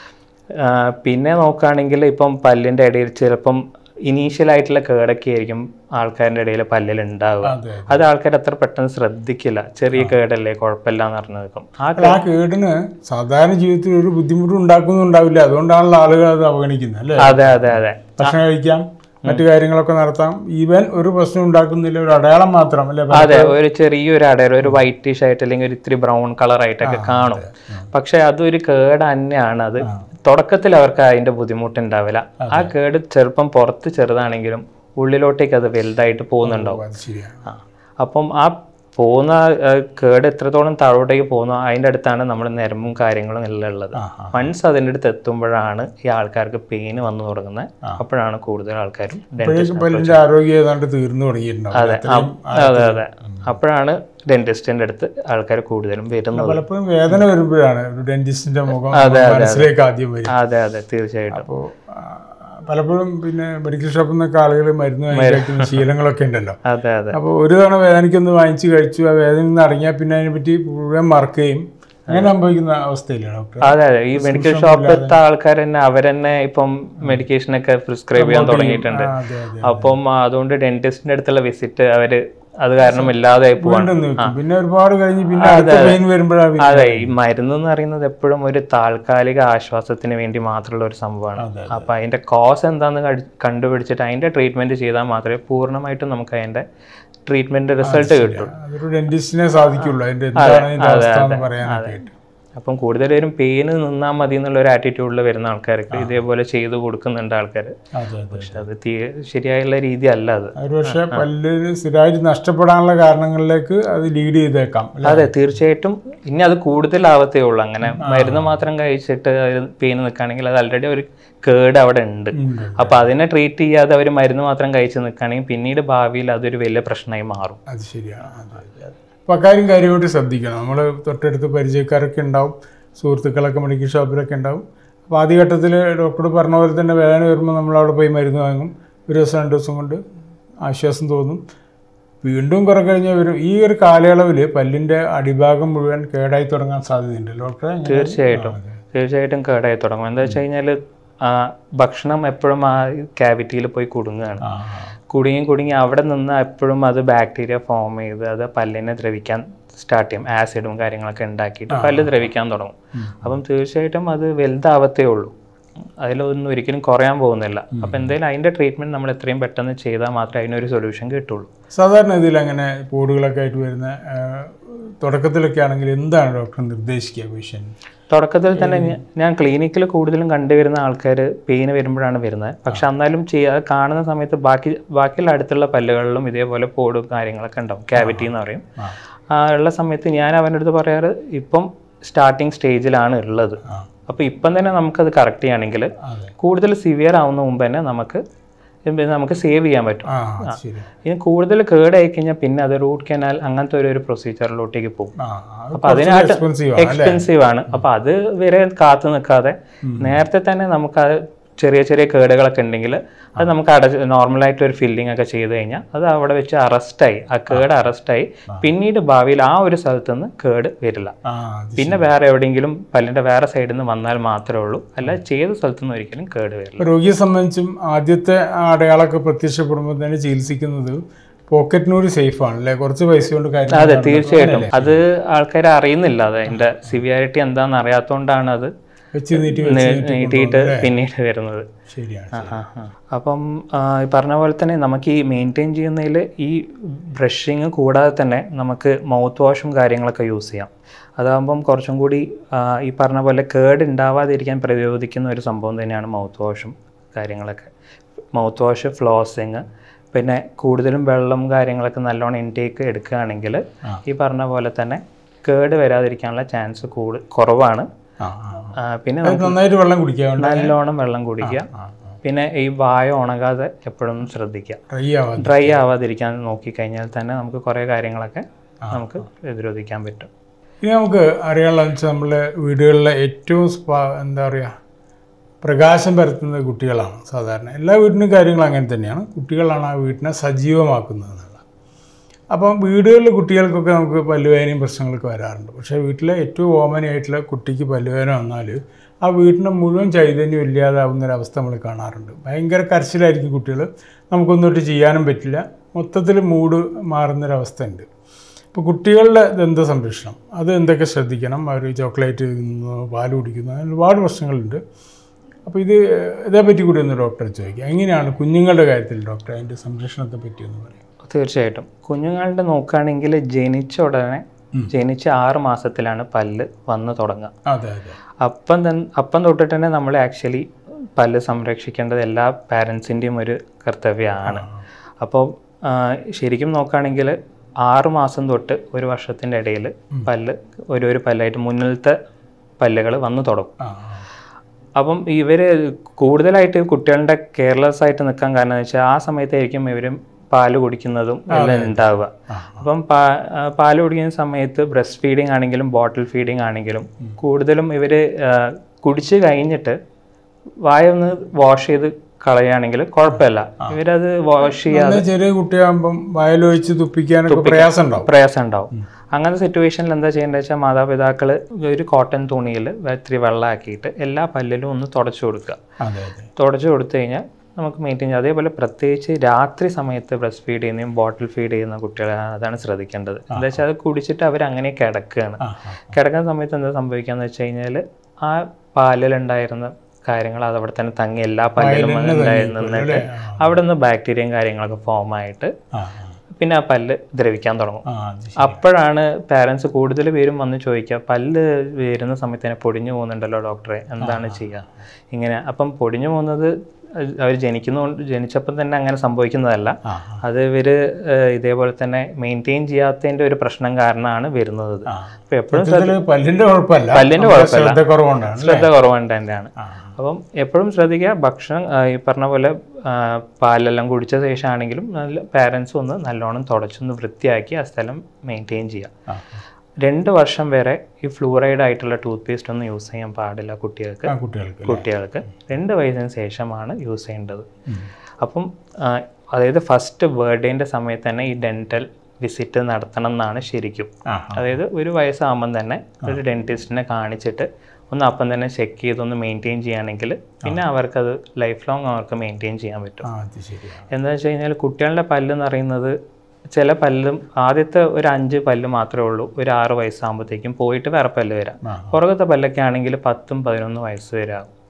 B: പിന്നെ നോക്കുകയാണെങ്കിൽ ഇപ്പം പല്ലിൻ്റെ ഇടയിൽ ചിലപ്പം ഇനീഷ്യൽ ആയിട്ടുള്ള കേടൊക്കെ ആയിരിക്കും ആൾക്കാരുടെ ഇടയിൽ പല്ലിൽ ഉണ്ടാവുക
A: അതെ
B: അത് ആൾക്കാർ അത്ര പെട്ടെന്ന് ശ്രദ്ധിക്കില്ല ചെറിയ കേടല്ലേ കുഴപ്പമില്ല എന്ന് പറഞ്ഞു നിൽക്കും ആ
A: അല്ല, ആ കേടിന് സാധാരണ ജീവിതത്തിൽ ഒരു ബുദ്ധിമുട്ടും ഉണ്ടാക്കുന്നുണ്ടാവില്ല അതുകൊണ്ടാണല്ലോ ആളുകൾ അത് അവഗണിക്കുന്നത് അല്ലേ
B: അതെ അതെ അതെ
A: ഭക്ഷണം കഴിക്കാം മറ്റു കാര്യങ്ങളൊക്കെ നടത്താം ഈവൻ ഒരു പ്രശ്നം ഉണ്ടാക്കുന്നില്ല ഒരു അടയാളം മാത്രം അല്ലേ
B: അതെ ഒരു ചെറിയൊരു അടയർ ഒരു വൈറ്റിഷ് ആയിട്ട് അല്ലെങ്കിൽ ഒരു ഇത്തിരി ബ്രൗൺ കളർ ആയിട്ടൊക്കെ കാണും പക്ഷെ അതൊരു കേട് തന്നെയാണ് അത് തുടക്കത്തിൽ അവർക്ക് അതിന്റെ ബുദ്ധിമുട്ടുണ്ടാവില്ല ആ കേട് ചെറുപ്പം പുറത്ത് ചെറുതാണെങ്കിലും ഉള്ളിലോട്ടേക്ക് അത് വലുതായിട്ട് പോകുന്നുണ്ടാവും
A: അത് ശരിയാണ്
B: ആ. അപ്പം ആ പോകുന്ന ആ, കേട് എത്രത്തോളം താഴോട്ടേക്ക് പോകുന്നു അതിൻ്റെ അടുത്താണ് നമ്മുടെ ഞരമ്പും കാര്യങ്ങളും എല്ലാം ഉള്ളത് വൺസ് അതിൻ്റെ അടുത്ത് എത്തുമ്പോഴാണ് ഈ ആൾക്കാർക്ക് പെയിന് വന്നു തുടങ്ങുന്നത് അപ്പോഴാണ് കൂടുതൽ ആൾക്കാരും
A: അപ്പോഴേക്കും പല്ലിന്റെ ആരോഗ്യം ഏതാണ്ട് തീർന്നു തുടങ്ങിയിട്ടുണ്ടാവും അത്രയും
B: അതെ അതെ അപ്പോഴാണ് ഡെന്റിസ്റ്റിന്റെ അടുത്ത് ആൾക്കാർ കൂടുതലും വരുന്നത്
A: പലപ്പോഴും വേദന വരുമ്പോഴാണ് ഒരു ഡെന്റിസ്റ്റിന്റെ മുഖം മനസ്സിലേക്ക് ആദ്യം വരും
B: അതെ അതെ തീർച്ചയായിട്ടും
A: അപ്പോൾ പലപ്പോഴും പിന്നെ മെഡിക്കൽ ഷോപ്പിൽ നിന്നൊക്കെ ആളുകൾ മരുന്ന് വാങ്ങി കഴിക്കുന്ന ശീലങ്ങളൊക്കെ ഉണ്ടല്ലോ
B: അതെ അതെ
A: അപ്പോൾ ഒരു തവണ വേദനയ്ക്കൊന്ന് വാങ്ങിച്ച് കഴിച്ചു ആ വേദനയിൽ നിന്ന് അടങ്ങിയാൽ പിന്നെ അതിനെപ്പറ്റി മുഴുവൻ മറക്കുകയും അങ്ങനെ സംഭവിക്കുന്ന അവസ്ഥയില്ല ഡോക്ടർ
B: അതെ അതെ ഈ മെഡിക്കൽ ഷോപ്പിലത്തെ ആൾക്കാർ തന്നെ അവരെന്നെ ഇപ്പം മെഡിക്കേഷൻ ഒക്കെ പ്രിസ്ക്രൈബ് ചെയ്യാൻ തുടങ്ങിയിട്ടുണ്ട്
A: ആ, അതെ അതെ
B: അപ്പം അതുകൊണ്ട് ഡെന്റിസ്റ്റിന്റെ അടുത്തുള്ള വിസിറ്റ് അവര് അത് കാരണം ഇല്ലാതെ പോവാണ്
A: വീണ്ടും നിൽക്കും പിന്നെ ഒരുപാട് കഴിഞ്ഞ് പിന്നെ അടുത്ത പെയിൻ വരുമ്പോഴാണ്
B: അതെ ഈ മരുന്ന് എന്ന് പറയുന്നത് എപ്പോഴും ഒരു താൽക്കാലിക ആശ്വാസത്തിന് വേണ്ടി മാത്രമുള്ള ഒരു സംഭവമാണ്
A: അതെ,
B: അപ്പൊ അതിന്റെ കോസ് എന്താന്ന് കടി- കണ്ടുപിടിച്ചിട്ട് അതിന്റെ ട്രീറ്റ്മെന്റ് ചെയ്താൽ മാത്രമേ പൂർണ്ണമായിട്ടും നമുക്ക് അതിന്റെ ട്രീറ്റ്മെന്റ് റിസൾട്ട് കിട്ടുള്ളൂ
A: അതൊരു ഡെന്റിസ്റ്റിനെ സാധിക്കുള്ളൂ അതിന്റെ എന്താണ് അതിന്റെ അവസ്ഥ എന്ന് പറയാനൊക്കെ ആയിട്ട്
B: അപ്പം കൂടുതൽ പേരും പെയിന് നിന്നാൽ മതി എന്നുള്ള ഒരു ആറ്റിറ്റ്യൂഡിൽ വരുന്ന ആൾക്കാർക്ക് ഇതേപോലെ ചെയ്തു കൊടുക്കുന്നുണ്ട് ആൾക്കാർ
A: അതെ അതെ
B: പക്ഷെ അത് തീ- ശരിയായുള്ള രീതി അല്ല അത്
A: ഒരു പക്ഷേ പല്ലിന് സ്ഥിരമായിട്ട് നഷ്ടപ്പെടാനുള്ള കാരണങ്ങളിലേക്ക് അത് ലീഡ് ചെയ്തേക്കാം അല്ലേ?
B: അതെ തീർച്ചയായിട്ടും ഇനി അത് കൂടുതലാവത്തേ ഉള്ളൂ അങ്ങനെ മരുന്ന് മാത്രം കഴിച്ചിട്ട് പെയിൻ നിൽക്കുകയാണെങ്കിൽ അത് ആൾറെഡി ഒരു കേട് അവിടെ ഉണ്ട്
A: ഉണ്ട്.
B: അപ്പൊ അതിനെ ട്രീറ്റ് ചെയ്യാതെ അവർ മരുന്ന് മാത്രം കഴിച്ച് നിൽക്കുകയാണെങ്കിൽ പിന്നീട് ഭാവിയിൽ അതൊരു വലിയ പ്രശ്നമായി മാറും
A: അത് ശരിയാണ് അതെ, അതെ, അതെ. അപ്പോൾ അക്കാര്യം കാര്യമായിട്ട് ശ്രദ്ധിക്കണം നമ്മൾ തൊട്ടടുത്ത് പരിചയക്കാരൊക്കെ ഉണ്ടാവും സുഹൃത്തുക്കളൊക്കെ മെഡിക്കൽ ഷോപ്പിലൊക്കെ ഉണ്ടാവും അപ്പോൾ ആദ്യഘട്ടത്തിൽ ഡോക്ടറോട് പറഞ്ഞ പോലെ തന്നെ വേദന വരുമ്പോൾ നമ്മൾ അവിടെ പോയി മരുന്ന് വാങ്ങും ഒരു ദിവസം രണ്ട് ദിവസം കൊണ്ട് ആശ്വാസം തോന്നും വീണ്ടും കുറെ കഴിഞ്ഞ് വരും ഈ ഒരു കാലയളവിൽ പല്ലിൻ്റെ അടിഭാഗം മുഴുവൻ കേടായി തുടങ്ങാൻ സാധ്യതയുണ്ട് ഡോക്ടറെ എങ്ങനെ?
B: തീർച്ചയായിട്ടും തീർച്ചയായിട്ടും കേടായി തുടങ്ങും എന്താ വെച്ച് കഴിഞ്ഞാൽ ഭക്ഷണം എപ്പോഴും ആ ക്യാവിറ്റിയിൽ പോയി കുടുങ്ങുകയാണ്
A: ആ
B: കുടുങ്ങി കുടുങ്ങി അവിടെ നിന്ന് എപ്പോഴും അത് ബാക്ടീരിയ ഫോം ചെയ്ത് അത് പല്ലിനെ ദ്രവിക്കാൻ സ്റ്റാർട്ട് ചെയ്യും ആസിഡും കാര്യങ്ങളൊക്കെ ഉണ്ടാക്കിയിട്ട് പല്ല് ദ്രവിക്കാൻ തുടങ്ങും അപ്പം തീർച്ചയായിട്ടും അത് വലുതാവത്തേ ഉള്ളൂ അതിലൊന്നും ഒരിക്കലും കുറയാൻ പോകുന്നില്ല അപ്പോൾ എന്തായാലും അതിൻ്റെ ട്രീറ്റ്മെൻറ്റ് നമ്മൾ എത്രയും പെട്ടെന്ന് ചെയ്താൽ മാത്രമേ അതിനൊരു സൊല്യൂഷൻ കിട്ടുള്ളൂ
A: സാധാരണ ഇതിൽ അങ്ങനെ പോടുകളൊക്കെ ആയിട്ട് വരുന്ന ആ, തുടക്കത്തിലൊക്കെ ആണെങ്കിൽ എന്താണ് ഡോക്ടർ നിർദ്ദേശിക്കുക പേഷ്യൻ്റ്
B: തുടക്കത്തിൽ തന്നെ ഞ- ഞാൻ ക്ലിനിക്കിൽ കൂടുതലും കണ്ടുവരുന്ന ആൾക്കാർ പെയിന് വരുമ്പോഴാണ് വരുന്നത് പക്ഷെ എന്നാലും ചെയ്യുക അത് കാണുന്ന സമയത്ത് ബാക്കി ബാക്കിയുള്ള അടുത്തുള്ള പല്ലുകളിലും ഇതേപോലെ പോടും കാര്യങ്ങളൊക്കെ ഉണ്ടാവും ക്യാവിറ്റി എന്ന് പറയും
A: ആ.
B: ആ ഉള്ള സമയത്ത് ഞാൻ അവൻ്റെ അടുത്ത് പറയാറ് ഇപ്പം സ്റ്റാർട്ടിങ് സ്റ്റേജിലാണ് ഉള്ളത്
A: ആ
B: അപ്പോൾ ഇപ്പം തന്നെ നമുക്കത് കറക്റ്റ് ചെയ്യുകയാണെങ്കിൽ
A: അതെ
B: കൂടുതൽ സിവിയർ ആവുന്ന മുമ്പ് തന്നെ നമുക്ക് ഇത് നമുക്ക് സേവ് ചെയ്യാൻ പറ്റും
A: ആ ശരി
B: ഇനി കൂടുതൽ കേടായി കഴിഞ്ഞാൽ പിന്നെ അത് റൂട്ട് കനാൽ അങ്ങനത്തെ ഒരു ഒരു പ്രൊസീജിയറിലോട്ടേക്ക് പോകും
A: ആ അത്
B: അപ്പൊ അതിനായിട്ട്
A: എക്സ്പെൻസീവ് ആണ്
B: എക്സ്പെൻസീവ് ആണ് അപ്പൊ അത് വരെ കാത്തു നിൽക്കാതെ നേരത്തെ തന്നെ നമുക്ക് അത് ചെറിയ ചെറിയ കേടുകളൊക്കെ ഉണ്ടെങ്കിൽ അത് നമുക്ക് അട നോർമലായിട്ട് ഒരു ഫില്ലിംഗ് ഒക്കെ ചെയ്ത് കഴിഞ്ഞാൽ അത് അവിടെ വെച്ച് അറസ്റ്റായി ആ കേട് അറസ്റ്റായി പിന്നീട് ഭാവിയിൽ ആ ഒരു സ്ഥലത്ത് നിന്ന് കേട് വരില്ല
A: ആ അത്
B: പിന്നെ വേറെ എവിടെയെങ്കിലും പല്ലിന്റെ വേറെ സൈഡിൽ നിന്ന് വന്നാൽ മാത്രമേ ഉള്ളൂ അല്ല ചെയ്ത സ്ഥലത്ത് നിന്ന് ഒരിക്കലും കേട് വരില്ല
A: ഇപ്പൊ രോഗിയെ സംബന്ധിച്ചും ആദ്യത്തെ ആ അടയാളമൊക്കെ പ്രത്യക്ഷപ്പെടുമ്പോൾ തന്നെ ചികിത്സിക്കുന്നത് പോക്കറ്റിനൂര് സേഫ് ആണ് അല്ലേ കുറച്ച് പൈസ കൊണ്ട് കാര്യം
B: അതെ തീർച്ചയായിട്ടും അത് ആൾക്കാർ അറിയുന്നില്ല അത് അതിന്റെ സിവിയാരിറ്റി എന്താണെന്ന് അറിയാത്തതുകൊണ്ടാണ് അത്
A: വെച്ച് നീട്ടി
B: നി-
A: വെച്ച്
B: നീട്ടിയിട്ട് പിന്നീട് വരുന്നത്
A: ശരിയാണ്
B: ആ, ആ. അപ്പം ആ, ഈ പറഞ്ഞ പോലെ തന്നെ നമുക്ക് ഈ മെയിൻറ്റെയിൻ ചെയ്യുന്നതിൽ ഈ ബ്രഷിങ് കൂടാതെ തന്നെ നമുക്ക് മൗത്ത് വാഷും കാര്യങ്ങളൊക്കെ യൂസ് ചെയ്യാം അതാകുമ്പം കുറച്ചും കൂടി ആ, ഈ പറഞ്ഞ പോലെ കേട് ഉണ്ടാവാതിരിക്കാൻ പ്രതിരോധിക്കുന്ന ഒരു സംഭവം തന്നെയാണ് മൗത്ത് വാഷും കാര്യങ്ങളൊക്കെ മൗത്ത് വാഷ് ഫ്ലോസിങ് പിന്നെ കൂടുതലും വെള്ളം കാര്യങ്ങളൊക്കെ നല്ലോണം ഇൻടേക്ക് എടുക്കുകയാണെങ്കിൽ
A: ആ.
B: ഈ പറഞ്ഞ പോലെ തന്നെ കേട് വരാതിരിക്കാനുള്ള ചാൻസ് കൂട് കുറവാണ്
A: ആ ആ
B: ആ, പിന്നെ
A: അത് നന്നായിട്ട് വെള്ളം കുടിക്കാറുണ്ട്
B: നല്ലോണം വെള്ളം കുടിക്കുക
A: ആ
B: പിന്നെ ഈ വായ ഉണങ്ങാതെ എപ്പോഴും ശ്രദ്ധിക്കുക
A: ട്രൈ ആവാതെ
B: ഡ്രൈ ആവാതിരിക്കാൻ നോക്കിക്കഴിഞ്ഞാൽ തന്നെ നമുക്ക് കുറേ കാര്യങ്ങളൊക്കെ നമുക്ക് പ്രതിരോധിക്കാൻ പറ്റും
A: ഇനി നമുക്ക് അറിയാനുള്ളതെന്ന് വെച്ചാൽ നമ്മളെ വീടുകളിലെ ഏറ്റവും സ്പാ എന്താ പറയുക പ്രകാശം പരത്തുന്നത് കുട്ടികളാണ് സാധാരണ എല്ലാ വീട്ടിലും കാര്യങ്ങളും അങ്ങനെ തന്നെയാണ് കുട്ടികളാണ് ആ വീട്ടിനെ സജീവമാക്കുന്നത് എന്നുള്ളത് അപ്പം വീടുകളിൽ കുട്ടികൾക്കൊക്കെ നമുക്ക് പല്ലുവേദനയും പ്രശ്നങ്ങളൊക്കെ വരാറുണ്ട് പക്ഷേ വീട്ടിലെ ഏറ്റവും ഓമനയായിട്ടുള്ള കുട്ടിക്ക് പല്ലുവേദന വന്നാൽ ആ വീട്ടിന് മുഴുവൻ ചൈതന്യം ഇല്ലാതാവുന്ന ഒരു അവസ്ഥ നമ്മൾ കാണാറുണ്ട് ഭയങ്കര കരച്ചിലായിരിക്കും കുട്ടികൾ നമുക്കൊന്നിട്ട് ചെയ്യാനും പറ്റില്ല മൊത്തത്തിൽ മൂഡ് മാറുന്നൊരവസ്ഥ ഉണ്ട് ഇപ്പോൾ കുട്ടികളുടെ ദന്ത സംരക്ഷണം അത് എന്തൊക്കെ ശ്രദ്ധിക്കണം അവർ ചോക്ലേറ്റ് തിന്നുന്നു പാൽ കുടിക്കുന്നു അങ്ങനെ ഒരുപാട് പ്രശ്നങ്ങളുണ്ട് അപ്പോൾ ഇത് ഇതേപ്പറ്റി കൂടി ഒന്ന് ഡോക്ടറെ ചോദിക്കുക എങ്ങനെയാണ് കുഞ്ഞുങ്ങളുടെ കാര്യത്തിൽ ഡോക്ടർ അതിൻ്റെ സംരക്ഷണത്തെ പറ്റി ഒന്ന് പറയാം
B: തീർച്ചയായിട്ടും കുഞ്ഞുങ്ങളുടെ നോക്കുകയാണെങ്കിൽ ജനിച്ച ഉടനെ ജനിച്ച ആറ് മാസത്തിലാണ് പല്ല് വന്ന് തുടങ്ങുക
A: അതെ അതെ
B: അപ്പം തന്നെ അപ്പം തൊട്ടിട്ട് തന്നെ നമ്മൾ ആക്ച്വലി പല്ല് സംരക്ഷിക്കേണ്ടത് എല്ലാ പാരൻസിൻ്റെയും ഒരു കർത്തവ്യമാണ് അപ്പോൾ ശരിക്കും നോക്കുകയാണെങ്കിൽ ആറ് മാസം തൊട്ട് ഒരു വർഷത്തിൻ്റെ ഇടയിൽ പല്ല് ഒരു ഒരു പല്ലായിട്ട് മുന്നിലത്തെ പല്ലുകൾ വന്നു തുടങ്ങും
A: ആ
B: അപ്പം ഇവർ കൂടുതലായിട്ട് കുട്ടികളുടെ കെയർലെസ് ആയിട്ട് നിൽക്കാൻ കാരണം എന്ന് വെച്ചാൽ ആ സമയത്തായിരിക്കും ഇവരും പാല് കുടിക്കുന്നതും എല്ലാം ഉണ്ടാവുക
A: ആ.
B: അപ്പം പാ ആ, പാല് കുടിക്കുന്ന സമയത്ത് ബ്രസ്റ്റ് ഫീഡിങ് ആണെങ്കിലും ബോട്ടിൽ ഫീഡിങ് ആണെങ്കിലും കൂടുതലും ഇവർ കുടിച്ച് കഴിഞ്ഞിട്ട് വായ ഒന്ന് വാഷ് ചെയ്ത് കളയുകയാണെങ്കിൽ കുഴപ്പമില്ല ഇവരത് വാഷ് ചെയ്യാതെ
A: അന്ന് ചെറിയ കുട്ടിയാകുമ്പം വയലൊഴിച്ച് തുപ്പിക്കാനൊക്കെ പ്രയാസം ഉണ്ടാവും
B: പ്രയാസം ഉണ്ടാവും അങ്ങനത്തെ സിറ്റുവേഷനിൽ എന്താ ചെയ്യേണ്ടത് വെച്ചാൽ മാതാപിതാക്കൾ ഒരു കോട്ടൺ തുണിയിൽ ഇത്തിരി വെള്ളമാക്കിയിട്ട് എല്ലാ പല്ലിലും ഒന്ന് തുടച്ചു കൊടുക്കുക
A: അതെ അതെ
B: തുടച്ചു കൊടുത്തു കഴിഞ്ഞാൽ നമുക്ക് മെയിൻറ്റെയിൻ ചെയ്യാം അതേപോലെ പ്രത്യേകിച്ച് രാത്രി സമയത്ത് ബ്രസ്റ്റ് ഫീഡ് ചെയ്യുന്നതും ബോട്ടിൽ ഫീഡ് ചെയ്യുന്ന കുട്ടികളെ അതാണ് ശ്രദ്ധിക്കേണ്ടത് എന്താ വെച്ചാൽ അത് കുടിച്ചിട്ട് അവർ അങ്ങനെ കിടക്കുകയാണ്
A: ആ ആ
B: കിടക്കുന്ന സമയത്ത് എന്താ സംഭവിക്കാന്ന് വെച്ച് കഴിഞ്ഞാൽ ആ പാലിലുണ്ടായിരുന്ന കാര്യങ്ങൾ അത് അവിടെ തന്നെ തങ്ങി എല്ലാ പല്ലിലും ഉണ്ടായി നിന്നിട്ട് അവിടെ നിന്ന് ബാക്ടീരിയയും കാര്യങ്ങളൊക്കെ ഫോം ആയിട്ട്
A: ആ
B: പിന്നെ ആ പല്ല് ദ്രവിക്കാൻ തുടങ്ങും
A: ആ അത് ശരി.
B: അപ്പോഴാണ് പാരൻസ് കൂടുതൽ പേരും വന്ന് ചോദിക്കുക പല്ല് വരുന്ന സമയത്ത് തന്നെ പൊടിഞ്ഞു പോകുന്നുണ്ടല്ലോ ഡോക്ടറെ എന്താണ് ചെയ്യുക ഇങ്ങനെ അപ്പം പൊടിഞ്ഞു പോകുന്നത് അവർ ജനിക്കുന്ന ജനിച്ചപ്പം തന്നെ അങ്ങനെ സംഭവിക്കുന്നതല്ല
A: ആ
B: അത് ഇവർ ഇതേപോലെ തന്നെ മെയിൻറ്റെയിൻ ചെയ്യാത്തതിൻ്റെ ഒരു പ്രശ്നം കാരണമാണ് വരുന്നത്
A: ആ
B: അപ്പോൾ എപ്പോഴും
A: സത്യത്തില് പല്ലിന്റെ കുഴപ്പമല്ല
B: പല്ലിന്റെ
A: നമ്മുടെ
B: കുഴപ്പമില്ല.
A: ശ്രദ്ധ കുറവുകൊണ്ടാണ്
B: ശ്രദ്ധ കുറവുണ്ട് തന്നെയാണ്
A: ആ
B: അപ്പം എപ്പോഴും ശ്രദ്ധിക്കുക ഭക്ഷണം ആ, ഈ പറഞ്ഞ പോലെ ആ, പാലെല്ലാം കുടിച്ച ശേഷമാണെങ്കിലും നല്ല പാരൻസ് ഒന്ന് നല്ലോണം തുടച്ചൊന്ന് വൃത്തിയാക്കി ആ സ്ഥലം മെയിൻറ്റെയിൻ ചെയ്യുക
A: ആ
B: രണ്ട് വർഷം വരെ ഈ ഫ്ലൂറൈഡ് ആയിട്ടുള്ള ടൂത്ത് പേസ്റ്റ് ഒന്നും യൂസ് ചെയ്യാൻ പാടില്ല കുട്ടികൾക്ക്
A: ആ കുട്ടികൾക്ക്
B: കുട്ടികൾക്ക് രണ്ട് വയസ്സിന് ശേഷമാണ് യൂസ് ചെയ്യേണ്ടത്
A: ഉം.
B: അപ്പം ആ, അതായത് ഫസ്റ്റ് ബർത്ത്ഡേൻ്റെ സമയത്ത് തന്നെ ഈ ഡെൻറ്റൽ വിസിറ്റ് നടത്തണം എന്നാണ് ശരിക്കും
A: ആ
B: അതായത് ഒരു വയസ്സാകുമ്പം തന്നെ ഒരു ഡെൻറ്റിസ്റ്റിനെ കാണിച്ചിട്ട് ഒന്ന് അപ്പം തന്നെ ചെക്ക് ചെയ്തൊന്ന് മെയിൻറ്റെയിൻ ചെയ്യുകയാണെങ്കിൽ പിന്നെ അവർക്കത് ലൈഫ് ലോങ് അവർക്ക് മെയിൻറ്റെയിൻ ചെയ്യാൻ പറ്റും
A: ആ അത് ശരിയാണ്
B: എന്താ വെച്ച് കഴിഞ്ഞാൽ കുട്ടികളുടെ പല്ല് എന്ന് പറയുന്നത് ചില പല്ലും ആദ്യത്തെ ഒരു അഞ്ച് പല്ല് മാത്രമേ ഉള്ളൂ ഒരു ആറ് വയസ്സാകുമ്പോഴത്തേക്കും പോയിട്ട് വേറെ പല്ല് വരാം
A: ആ
B: പുറകത്തെ പല്ലൊക്കെ ആണെങ്കിൽ പത്തും പതിനൊന്ന് വയസ്സ് വരെ ആകും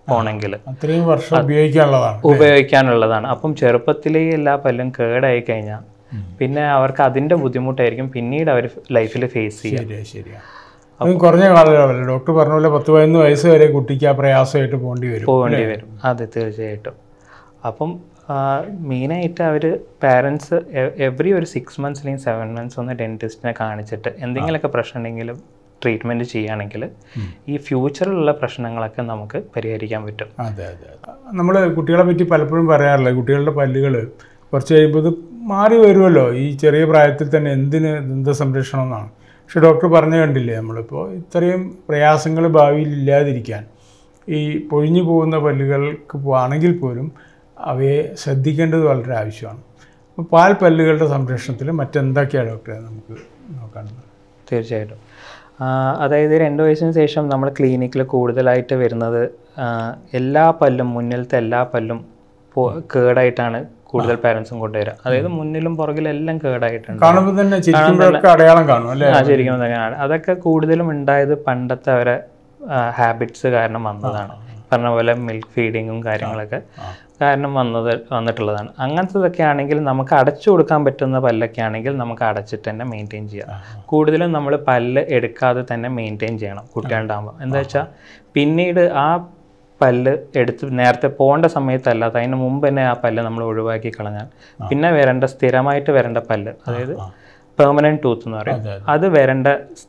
A: പോണെങ്കിൽ അത്രയും വർഷം ഉപയോഗിക്കാനുള്ളതാണ്
B: ഉപയോഗിക്കാനുള്ളതാണ് അപ്പം ചെറുപ്പത്തിലേ എല്ലാ പല്ലും കേടായി കഴിഞ്ഞാൽ പിന്നെ അവർക്ക് അതിൻ്റെ ബുദ്ധിമുട്ടായിരിക്കും പിന്നീട് അവർ ലൈഫിൽ ഫേസ് ചെയ്യുക
A: ശരിയാ ശരിയാ അതും കുറഞ്ഞ കാലയളവല്ല ഡോക്ടർ പറഞ്ഞ പോലെ പത്ത് പതിനൊന്ന് വയസ്സ് വരെ കുട്ടിക്ക് ആ പ്രയാസമായിട്ട് പോകേണ്ടി വരും
B: പോകേണ്ടി വരും അതെ തീർച്ചയായിട്ടും അപ്പം മെയിനായിട്ട് അവർ പാരൻസ് എവറി ഒരു സിക്സ് മന്ത്സ് അല്ലെങ്കിൽ സെവൻ മന്ത്സ് ഒന്ന് ഡെൻറ്റിസ്റ്റിനെ കാണിച്ചിട്ട് എന്തെങ്കിലുമൊക്കെ പ്രശ്നം ഉണ്ടെങ്കിലും ട്രീറ്റ്മെൻറ്റ് ചെയ്യുകയാണെങ്കിൽ ഈ ഫ്യൂച്ചറിലുള്ള പ്രശ്നങ്ങളൊക്കെ നമുക്ക് പരിഹരിക്കാൻ പറ്റും
A: അതെ അതെ നമ്മൾ കുട്ടികളെ പറ്റി പലപ്പോഴും പറയാറില്ല കുട്ടികളുടെ പല്ലുകൾ കുറച്ച് കഴിയുമ്പോൾ ഇത് മാറി വരുമല്ലോ ഈ ചെറിയ പ്രായത്തിൽ തന്നെ എന്തിന് ദന്ത സംരക്ഷണം എന്നാണ് പക്ഷെ ഡോക്ടർ പറഞ്ഞു കണ്ടില്ലേ നമ്മളിപ്പോൾ ഇത്രയും പ്രയാസങ്ങൾ ഭാവിയിൽ ഇല്ലാതിരിക്കാൻ ഈ പൊഴിഞ്ഞു പോകുന്ന പല്ലുകൾക്ക് ആണെങ്കിൽ പോലും അവയെ ശ്രദ്ധിക്കേണ്ടത് വളരെ ആവശ്യമാണ് അപ്പോൾ പാൽ പല്ലുകളുടെ സംരക്ഷണത്തിൽ മറ്റെന്തൊക്കെയാണ് ഡോക്ടറെ നമുക്ക് നോക്കാനുള്ളത്
B: തീർച്ചയായിട്ടും ആ, അതായത് രണ്ട് വയസ്സിന് ശേഷം നമ്മൾ ക്ലിനിക്കിൽ കൂടുതലായിട്ട് വരുന്നത് ആ, എല്ലാ പല്ലും മുന്നിലത്തെ എല്ലാ പല്ലും പോ- കേടായിട്ടാണ് കൂടുതൽ പാരൻസും കൊണ്ടുവരിക അതായത് മുന്നിലും പുറകിലും എല്ലാം കേടായിട്ടുണ്ട്
A: കാണുമ്പോൾ തന്നെ ചിരിക്കുമ്പോഴൊക്കെ അടയാളം കാണും അല്ലേ
B: ആ ശരിക്കും അങ്ങനെയാണ് അതൊക്കെ കൂടുതലും ഉണ്ടായത് പണ്ടത്തെ അവരെ ഹാബിറ്റ്സ് കാരണം വന്നതാണ് പറഞ്ഞ പോലെ മിൽക്ക് ഫീഡിങ്ങും കാര്യങ്ങളൊക്കെ കാരണം വന്നത് വന്നിട്ടുള്ളതാണ് അങ്ങനത്തതൊക്കെ ആണെങ്കിൽ നമുക്ക് അടച്ചു കൊടുക്കാൻ പറ്റുന്ന പല്ലൊക്കെ ആണെങ്കിൽ നമുക്ക് അടച്ചിട്ട് തന്നെ മെയിൻറ്റെയിൻ ചെയ്യാം കൂടുതലും നമ്മൾ പല്ല് എടുക്കാതെ തന്നെ മെയിൻറ്റെയിൻ ചെയ്യണം കുട്ടികളുണ്ടാകുമ്പോൾ എന്താ വെച്ചാൽ പിന്നീട് ആ പല്ല് എടുത്ത് നേരത്തെ പോകേണ്ട സമയത്തല്ലാതെ അതിന് മുമ്പ് തന്നെ ആ പല്ല് നമ്മൾ ഒഴിവാക്കി കളഞ്ഞാൽ പിന്നെ വരേണ്ട സ്ഥിരമായിട്ട് വരേണ്ട പല്ല് അതായത് പെർമനൻറ്റ് ടൂത്ത് എന്ന് പറയും
A: അതെ,
B: അത് വരേണ്ട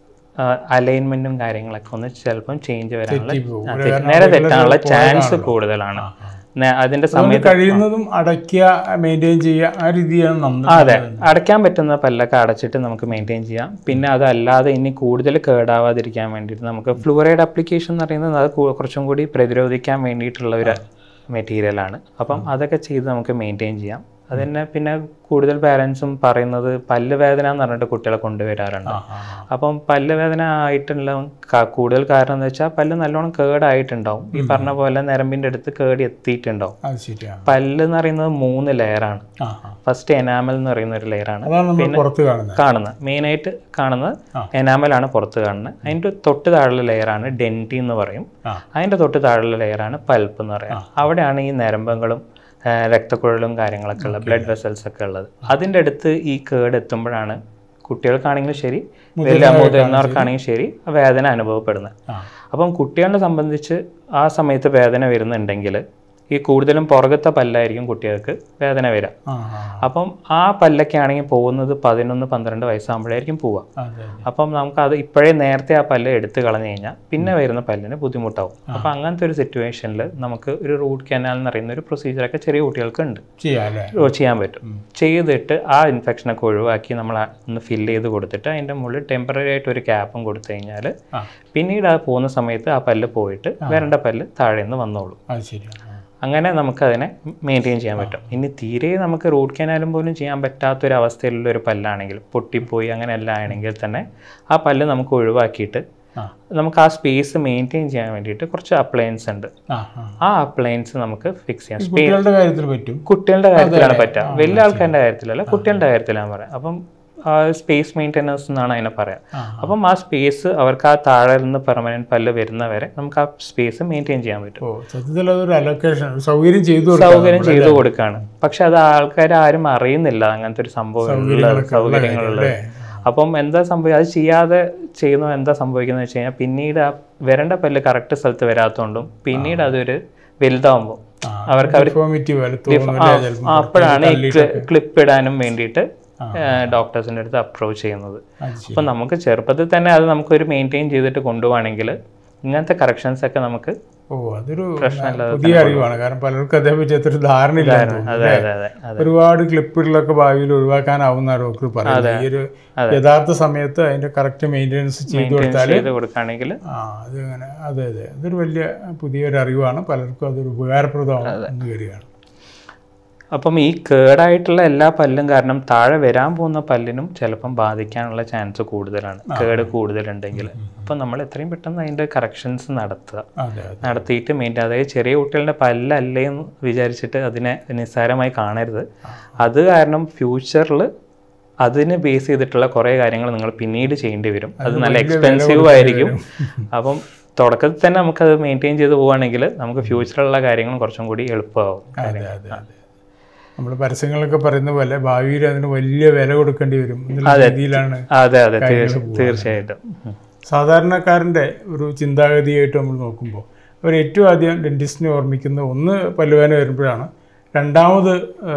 B: അലൈൻമെന്റും കാര്യങ്ങളൊക്കെ ഒന്ന് ചിലപ്പം ചേഞ്ച് വരാനുള്ള
A: പോകും.
B: ആ, തെറ്റ്- നേരെ തെറ്റാനുള്ള ചാൻസ് കൂടുതലാണ് നേ- അതിന്റെ സമയത്ത്
A: കഴിയുന്നതും അടയ്ക്കുക മെയിൻറ്റെയിൻ ചെയ്യുക ആ രീതിയാണ് നമ്മൾ
B: അതെ അടയ്ക്കാൻ പറ്റുന്ന പല്ലൊക്കെ അടച്ചിട്ട് നമുക്ക് മെയിൻറ്റെയിൻ ചെയ്യാം പിന്നെ അതല്ലാതെ ഇനി കൂടുതൽ കേടാവാതിരിക്കാൻ വേണ്ടിയിട്ട് നമുക്ക് ഫ്ലൂറൈഡ് അപ്ലിക്കേഷൻ എന്ന് പറയുന്നത് അത് കൂ- കുറച്ചും കൂടി പ്രതിരോധിക്കാൻ വേണ്ടിയിട്ടുള്ള ഒരു മെറ്റീരിയലാണ് അപ്പം അതൊക്കെ ചെയ്ത് നമുക്ക് മെയിൻറ്റെയിൻ ചെയ്യാം അത് തന്നെ പിന്നെ കൂടുതൽ പാരൻസും പറയുന്നത് പല്ല് വേദന എന്ന് പറഞ്ഞിട്ട് കുട്ടികളെ കൊണ്ടുവരാറുണ്ട് അപ്പം പല്ല് വേദന ആയിട്ടുള്ള ക- കൂടുതൽ കാരണം എന്ന് വെച്ചാൽ പല്ല് നല്ലോണം കേടായിട്ടുണ്ടാവും ഈ പറഞ്ഞ പോലെ നരമ്പിൻ്റെ അടുത്ത് കേടി എത്തിയിട്ടുണ്ടാവും
A: അത് ശരിയാണ്
B: പല്ല് എന്ന് പറയുന്നത് മൂന്ന് ലെയറാണ്
A: ആ ആ.
B: ഫസ്റ്റ് എനാമൽ എന്ന് പറയുന്ന ഒരു ലെയറാണ്
A: അതാണ് നമ്മൾ പുറത്ത് കാണുന്നത്
B: കാണുന്നത് മെയിനായിട്ട് കാണുന്നത്
A: ആ.
B: എനാമലാണ് പുറത്ത് കാണുന്നത് അതിൻ്റെ തൊട്ട് താഴെയുള്ള ലെയറാണ് ഡെൻറ്റി എന്ന് പറയും
A: ആ.
B: അതിൻ്റെ തൊട്ട് താഴെയുള്ള ലെയറാണ് പൽപ്പ് എന്ന് പറയുന്നത് അവിടെയാണ് ഈ നരമ്പങ്ങളും ആ, രക്തക്കുഴലും കാര്യങ്ങളൊക്കെ ഉള്ളത് ബ്ലഡ് വെസൽസ് ഒക്കെ ഉള്ളത് അതിൻ്റെ അടുത്ത് ഈ കേട് എത്തുമ്പോഴാണ് കുട്ടികൾക്കാണെങ്കിലും ശരി വലിയ മുതിർന്നവർക്കാണെങ്കിലും ശരി ആ വേദന അനുഭവപ്പെടുന്നത്
A: ആ.
B: അപ്പം കുട്ടികളെ സംബന്ധിച്ച് ആ സമയത്ത് വേദന വരുന്നുണ്ടെങ്കിൽ ഈ കൂടുതലും പുറകത്തെ പല്ലായിരിക്കും കുട്ടികൾക്ക് വേദന വരിക
A: ആ ആ
B: അപ്പം ആ പല്ലൊക്കെ ആണെങ്കിൽ പോകുന്നത് പതിനൊന്ന് പന്ത്രണ്ട് വയസ്സാകുമ്പോഴായിരിക്കും പോവുക
A: അതെ അതെ
B: അപ്പം നമുക്ക് അത് ഇപ്പോഴേ നേരത്തെ ആ പല്ല് എടുത്ത് കളഞ്ഞു കഴിഞ്ഞാൽ പിന്നെ വരുന്ന പല്ലിന് ബുദ്ധിമുട്ടാവും അപ്പം അങ്ങനത്തെ ഒരു സിറ്റുവേഷനിൽ നമുക്ക് ഒരു റൂട്ട് കനാൽ എന്ന് പറയുന്ന ഒരു പ്രൊസീജിയറൊക്കെ ചെറിയ കുട്ടികൾക്ക് ഉണ്ട്
A: ചെയ്യാം അല്ലേ
B: ഓ, ചെയ്യാൻ പറ്റും ചെയ്തിട്ട് ആ ഇൻഫെക്ഷനൊക്കെ ഒഴിവാക്കി നമ്മൾ ആ ഒന്ന് ഫില്ല് ചെയ്ത് കൊടുത്തിട്ട് അതിൻ്റെ മുകളിൽ ടെമ്പററി ആയിട്ട് ഒരു ക്യാപ്പും കൊടുത്തു കഴിഞ്ഞാൽ
A: ആ.
B: പിന്നീട് ആ പോകുന്ന സമയത്ത് ആ പല്ല് പോയിട്ട് വരേണ്ട പല്ല് താഴെ നിന്ന് വന്നോളൂ
A: അത് ശരിയാണ് ആ.
B: അങ്ങനെ നമുക്ക് അതിനെ മെയിൻറ്റെയിൻ ചെയ്യാൻ പറ്റും ഇനി തീരെ നമുക്ക് റൂട്ട് കനാലും പോലും ചെയ്യാൻ പറ്റാത്തൊരു അവസ്ഥയിലുള്ള ഒരു പല്ലാണെങ്കിൽ പൊട്ടിപ്പോയി അങ്ങനെ എല്ലാം ആണെങ്കിൽ തന്നെ ആ പല്ല് നമുക്ക് ഒഴിവാക്കിയിട്ട്
A: ആ.
B: നമുക്ക് ആ സ്പേസ് മെയിൻറ്റെയിൻ ചെയ്യാൻ വേണ്ടിയിട്ട് കുറച്ച് അപ്ലയൻസ് ഉണ്ട്
A: ആ ആ
B: ആ അപ്ലയൻസ് നമുക്ക് ഫിക്സ് ചെയ്യാം സ്പേ
A: കുട്ടികളുടെ കാര്യത്തിൽ പറ്റും
B: കുട്ടികളുടെ കാര്യത്തിലാണ് പറ്റുക വലിയ ആൾക്കാരുടെ കാര്യത്തിലല്ല കുട്ടികളുടെ കാര്യത്തിലാണ് പറയാം അപ്പം സ്പേസ് മെയിൻ്റെനൻസ് എന്നാണ് അതിനെ പറയാം
A: ആ,
B: അപ്പം ആ സ്പേസ് അവർക്ക് ആ താഴെ നിന്ന് പെർമനന്റ് പല്ല് വരുന്നവരെ നമുക്ക് ആ സ്പേസ് മെയിൻറ്റെയിൻ ചെയ്യാൻ പറ്റും
A: ഓ സത്യത്തിൽ അതൊരു അലൊക്കേഷൻ സൗകര്യം ചെയ്തു കൊടുക്കാം
B: സൗകര്യം ചെയ്തു കൊടുക്കാണ് പക്ഷെ അത് ആൾക്കാർ ആരും അറിയുന്നില്ല അങ്ങനത്തെ ഒരു സംഭവം സൗകര്യങ്ങളുള്ളത്
A: അല്ലേ?
B: അപ്പം എന്താ സംഭവിക്കുക അത് ചെയ്യാതെ ചെയ്യുന്നത് എന്താ സംഭവിക്കുന്നത് വെച്ച് കഴിഞ്ഞാൽ പിന്നീട് ആ വരേണ്ട പല്ല് കറക്റ്റ് സ്ഥലത്ത് വരാത്തതുകൊണ്ടും പിന്നീട് അതൊരു വലുതാവുമ്പോൾ
A: ആ,
B: അവർക്ക് അവർ
A: deformity പോലെ തോന്നുന്നില്ലേ ചിലപ്പോൾ
B: അപ്പോഴാണ് ഈ ക്ലിപ്പ് ഇടാനും വേണ്ടിയിട്ട് ഡോക്ടേഴ്സിൻ്റെ അടുത്ത് അപ്രോച്ച് ചെയ്യുന്നത്
A: അത് ശരി.
B: അപ്പം നമുക്ക് ചെറുപ്പത്തിൽ തന്നെ അത് നമുക്കൊരു മെയിൻറ്റെയിൻ ചെയ്തിട്ട് കൊണ്ടുപോവാണെങ്കിൽ ഇങ്ങനത്തെ കറക്ഷൻസ് ഒക്കെ നമുക്ക്
A: ഓ അതൊരു പുതിയ അറിവാണ് കാരണം പലർക്കും അതേപറ്റി അത്ര ധാരണയില്ല
B: അതെ അതെ അതെ അതെ
A: ഒരുപാട് ക്ലിപ്പുകളൊക്കെ ഭാവിയിൽ ഒഴിവാക്കാനാവുന്ന ഡോക്ടർ പറയുന്നത് ഈ ഒരു യഥാർത്ഥ സമയത്ത് അതിന്റെ കറക്റ്റ് മെയിൻ്റെനൻസ് ചെയ്തു കൊടുത്താൽ
B: ചെയ്ത് കൊടുക്കുകയാണെങ്കിൽ
A: ആ അത് അങ്ങനെ അതെ അതെ അതൊരു വലിയ പുതിയൊരു അറിവാണ് പലർക്കും അതൊരു ഉപകാരപ്രദമാവും എന്ന് വരികയാണ്
B: അപ്പം ഈ കേടായിട്ടുള്ള എല്ലാ പല്ലും കാരണം താഴെ വരാൻ പോകുന്ന പല്ലിനും ചിലപ്പം ബാധിക്കാനുള്ള ചാൻസ് കൂടുതലാണ് കേട് കൂടുതലുണ്ടെങ്കിൽ അപ്പം നമ്മൾ എത്രയും പെട്ടെന്ന് അതിൻ്റെ കറക്ഷൻസ് നടത്തുക
A: അതെ അതെ
B: നടത്തിയിട്ട് മെയിൻ്റെ അതായത് ചെറിയ കുട്ടികളുടെ പല്ലല്ലേ എന്ന് വിചാരിച്ചിട്ട് അതിനെ നിസ്സാരമായി കാണരുത് അത് കാരണം ഫ്യൂച്ചറിൽ അതിന് ബേസ് ചെയ്തിട്ടുള്ള കുറേ കാര്യങ്ങൾ നിങ്ങൾ പിന്നീട് ചെയ്യേണ്ടി വരും അത് നല്ല എക്സ്പെൻസീവ് ആയിരിക്കും അപ്പം തുടക്കത്തിൽ തന്നെ നമുക്കത് മെയിൻറ്റെയിൻ ചെയ്ത് പോവുകയാണെങ്കിൽ നമുക്ക് ഫ്യൂച്ചറിലുള്ള കാര്യങ്ങളും കുറച്ചും കൂടി എളുപ്പമാവും
A: അതെ അതെ അതെ നമ്മൾ പരസ്യങ്ങളൊക്കെ പറയുന്ന പോലെ ഭാവിയിൽ അതിന് വലിയ വില കൊടുക്കേണ്ടി വരും എന്നുള്ള രീതിയിലാണ്
B: അതെ അതെ തീർച്ച- തീർച്ചയായിട്ടും ഉം.
A: സാധാരണക്കാരൻ്റെ ഒരു ചിന്താഗതിയായിട്ട് നമ്മൾ നോക്കുമ്പോൾ അവർ ഏറ്റവും ആദ്യം ഡെൻറ്റിസ്റ്റിനെ ഓർമ്മിക്കുന്ന ഒന്ന് പല്ലുവേന വരുമ്പോഴാണ് രണ്ടാമത്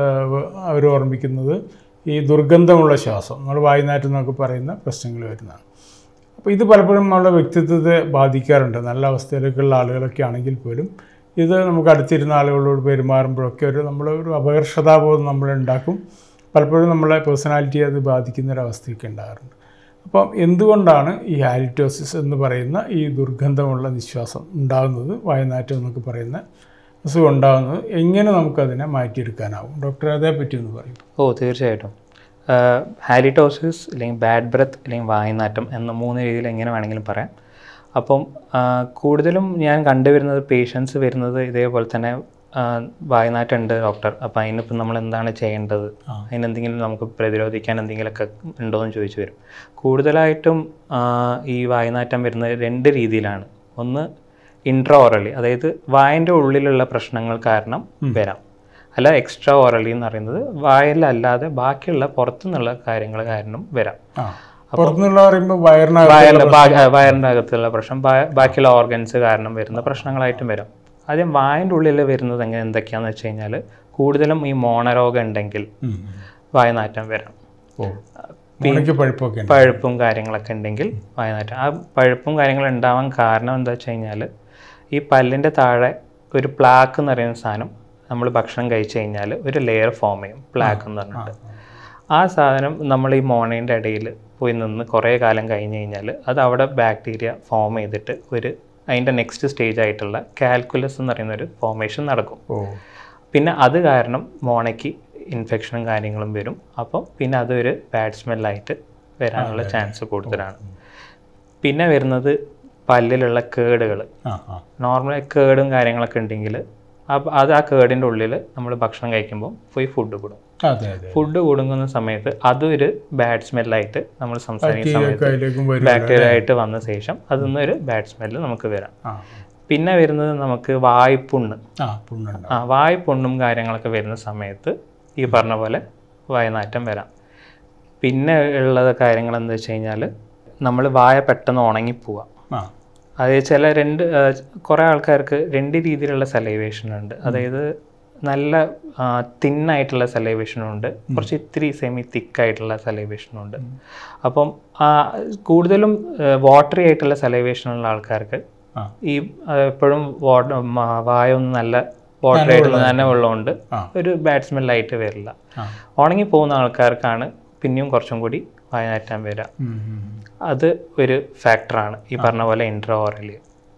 A: അവർ ഓർമ്മിക്കുന്നത് ഈ ദുർഗന്ധമുള്ള ശ്വാസം നമ്മൾ വായുനാറ്റം എന്നൊക്കെ പറയുന്ന പ്രശ്നങ്ങൾ വരുന്നതാണ് അപ്പോൾ ഇത് പലപ്പോഴും നമ്മളുടെ വ്യക്തിത്വത്തെ ബാധിക്കാറുണ്ട് നല്ല അവസ്ഥയിലേക്കുള്ള ആളുകളൊക്കെ ആണെങ്കിൽ പോലും ഇത് നമുക്ക് അടുത്തിരുന്ന ആളുകളോട് പെരുമാറുമ്പോഴൊക്കെ ഒരു നമ്മൾ ഒരു അപകർഷതാബോധം നമ്മളുണ്ടാക്കും പലപ്പോഴും നമ്മളെ പേഴ്സണാലിറ്റിയെ അത് ബാധിക്കുന്ന ഒരു അവസ്ഥയൊക്കെ ഉണ്ടാകാറുണ്ട് അപ്പം എന്തുകൊണ്ടാണ് ഈ ഹാലിറ്റോസിസ് എന്ന് പറയുന്ന ഈ ദുർഗന്ധമുള്ള നിശ്വാസം ഉണ്ടാകുന്നത് വായുനാറ്റം എന്നൊക്കെ പറയുന്ന അസുഖം ഉണ്ടാകുന്നത് എങ്ങനെ നമുക്കതിനെ മാറ്റിയെടുക്കാനാവും ഡോക്ടർ അതേപ്പറ്റി ഒന്ന് പറയും
B: ഓ തീർച്ചയായിട്ടും ഹാലിറ്റോസിസ് അല്ലെങ്കിൽ ബാഡ് ബ്രത്ത് അല്ലെങ്കിൽ വായുനാറ്റം എന്ന മൂന്ന് രീതിയിൽ എങ്ങനെ വേണമെങ്കിലും പറയാം അപ്പം ആ, കൂടുതലും ഞാൻ കണ്ടുവരുന്നത് പേഷ്യൻസ് വരുന്നത് ഇതേപോലെ തന്നെ ആ, വായുനാറ്റം ഉണ്ട് ഡോക്ടർ അപ്പം അതിനിപ്പം നമ്മൾ എന്താണ് ചെയ്യേണ്ടത്
A: ആ.
B: അതിനെന്തെങ്കിലും നമുക്ക് പ്രതിരോധിക്കാൻ എന്തെങ്കിലുമൊക്കെ ഉണ്ടോ എന്ന് ചോദിച്ചു വരും കൂടുതലായിട്ടും ആ, ഈ വായുനാറ്റം വരുന്നത് രണ്ട് രീതിയിലാണ് ഒന്ന് ഇൻട്രാ ഓറലി അതായത് വായൻ്റെ ഉള്ളിലുള്ള പ്രശ്നങ്ങൾ കാരണം വരാം അല്ല എക്സ്ട്രാ ഓറലി എന്ന് പറയുന്നത് വായലല്ലാതെ ബാക്കിയുള്ള പുറത്തുനിന്നുള്ള കാര്യങ്ങൾ കാരണം വരാം
A: ആ പുറത്തുനിന്നുള്ള പറയുമ്പോൾ വയറിനകത്ത്
B: വയറിൻ്റെ ബാ- വയറിൻ്റെ അകത്തുള്ള പ്രശ്നം ബാ- ബാക്കിയുള്ള ഓർഗൻസ് കാരണം വരുന്ന പ്രശ്നങ്ങളായിട്ടും വരാം ആദ്യം വായൻ്റെ ഉള്ളിൽ വരുന്നത് എങ്ങനെ എന്തൊക്കെയാണെന്ന് വെച്ച് കഴിഞ്ഞാൽ കൂടുതലും ഈ മോണരോഗം ഉണ്ടെങ്കിൽ
A: ഉം.
B: വായനാറ്റം വരാം
A: ഓ മോണയ്ക്ക് പഴുപ്പൊക്കെ ഉണ്ട്
B: പഴുപ്പും കാര്യങ്ങളൊക്കെ ഉണ്ടെങ്കിൽ വായനാറ്റം ആ പഴുപ്പും കാര്യങ്ങളും ഉണ്ടാവാൻ കാരണം എന്താ വെച്ച് കഴിഞ്ഞാൽ ഈ പല്ലിൻ്റെ താഴെ ഒരു പ്ലാക്ക് എന്ന് പറയുന്ന സാധനം നമ്മൾ ഭക്ഷണം കഴിച്ചു കഴിഞ്ഞാൽ ഒരു ലെയർ ഫോം ചെയ്യും പ്ലാക്ക് എന്ന് പറഞ്ഞിട്ട് ആ സാധനം നമ്മൾ ഈ മോണേൻ്റെ ഇടയിൽ പോയി നിന്ന് കുറേ കാലം കഴിഞ്ഞ് കഴിഞ്ഞാൽ അത് അവിടെ ബാക്ടീരിയ ഫോം ചെയ്തിട്ട് ഒരു അതിൻ്റെ നെക്സ്റ്റ് സ്റ്റേജ് ആയിട്ടുള്ള കാൽക്കുലസ് എന്ന് പറയുന്ന ഒരു ഫോർമേഷൻ നടക്കും
A: ഓ
B: പിന്നെ അത് കാരണം മോണയ്ക്ക് ഇൻഫെക്ഷനും കാര്യങ്ങളും വരും അപ്പോൾ പിന്നെ അതൊരു ബാഡ് സ്മെല്ലായിട്ട് വരാനുള്ള ചാൻസ് കൂടുതലാണ് പിന്നെ വരുന്നത് പല്ലിലുള്ള കേടുകൾ
A: ആ ആ
B: നോർമൽ കേടും കാര്യങ്ങളൊക്കെ ഉണ്ടെങ്കിൽ അപ്പോൾ അത് ആ കേടിൻ്റെ ഉള്ളിൽ നമ്മൾ ഭക്ഷണം കഴിക്കുമ്പോൾ പോയി ഫുഡ് കൂടും
A: അതെ അതെ
B: ഫുഡ് കൊടുക്കുന്ന സമയത്ത് അതൊരു ബാഡ് സ്മെല്ലായിട്ട് നമ്മൾ സംസാരിക്കുന്ന സമയത്ത്
A: കയ്യിലേക്കും വരും
B: ബാക്ടീരിയ ആയിട്ട് വന്ന ശേഷം അതിൽ നിന്നൊരു ബാഡ് സ്മെല്ല് നമുക്ക് വരാം
A: ആ
B: പിന്നെ വരുന്നത് നമുക്ക് വായ്പുണ്ണ്
A: ആ പുണ്ണുണ്ട്
B: ആ വായ്പുണ്ണും കാര്യങ്ങളൊക്കെ വരുന്ന സമയത്ത് ഈ പറഞ്ഞ പോലെ വായനാറ്റം വരാം പിന്നെ ഉള്ളത് കാര്യങ്ങൾ എന്താ വെച്ച് കഴിഞ്ഞാൽ നമ്മൾ വായ പെട്ടെന്ന് ഉണങ്ങിപ്പോവാം
A: ആ
B: അതായത് ചില രണ്ട് ആ, കുറേ ആൾക്കാർക്ക് രണ്ട് രീതിയിലുള്ള സലൈവേഷൻ ഉണ്ട് അതായത് നല്ല തിന്നായിട്ടുള്ള സലൈവേഷനും ഉണ്ട് കുറച്ച് ഇത്തിരി സെമി തിക്കായിട്ടുള്ള സലൈവേഷനും ഉണ്ട് അപ്പം ആ, കൂടുതലും വാട്ടറി ആയിട്ടുള്ള സലൈവേഷനുള്ള ആൾക്കാർക്ക്
A: ആ
B: ഈ ആ, എപ്പോഴും വാട്ടർ വായൊന്നും നല്ല വാട്ടർ ആയിട്ടുള്ള തന്നെ വെള്ളമുണ്ട്
A: ആ.
B: ഒരു ബാഡ് സ്മെല്ലായിട്ട് വരില്ല
A: ആ
B: ഉണങ്ങി പോകുന്ന ആൾക്കാർക്കാണ് പിന്നെയും കുറച്ചും കൂടി വായനാറ്റാൻ വരിക
A: ഉം, ഉം.
B: അത് ഒരു ഫാക്ടറാണ് ഈ പറഞ്ഞ പോലെ ഇൻട്രോ ഓറലി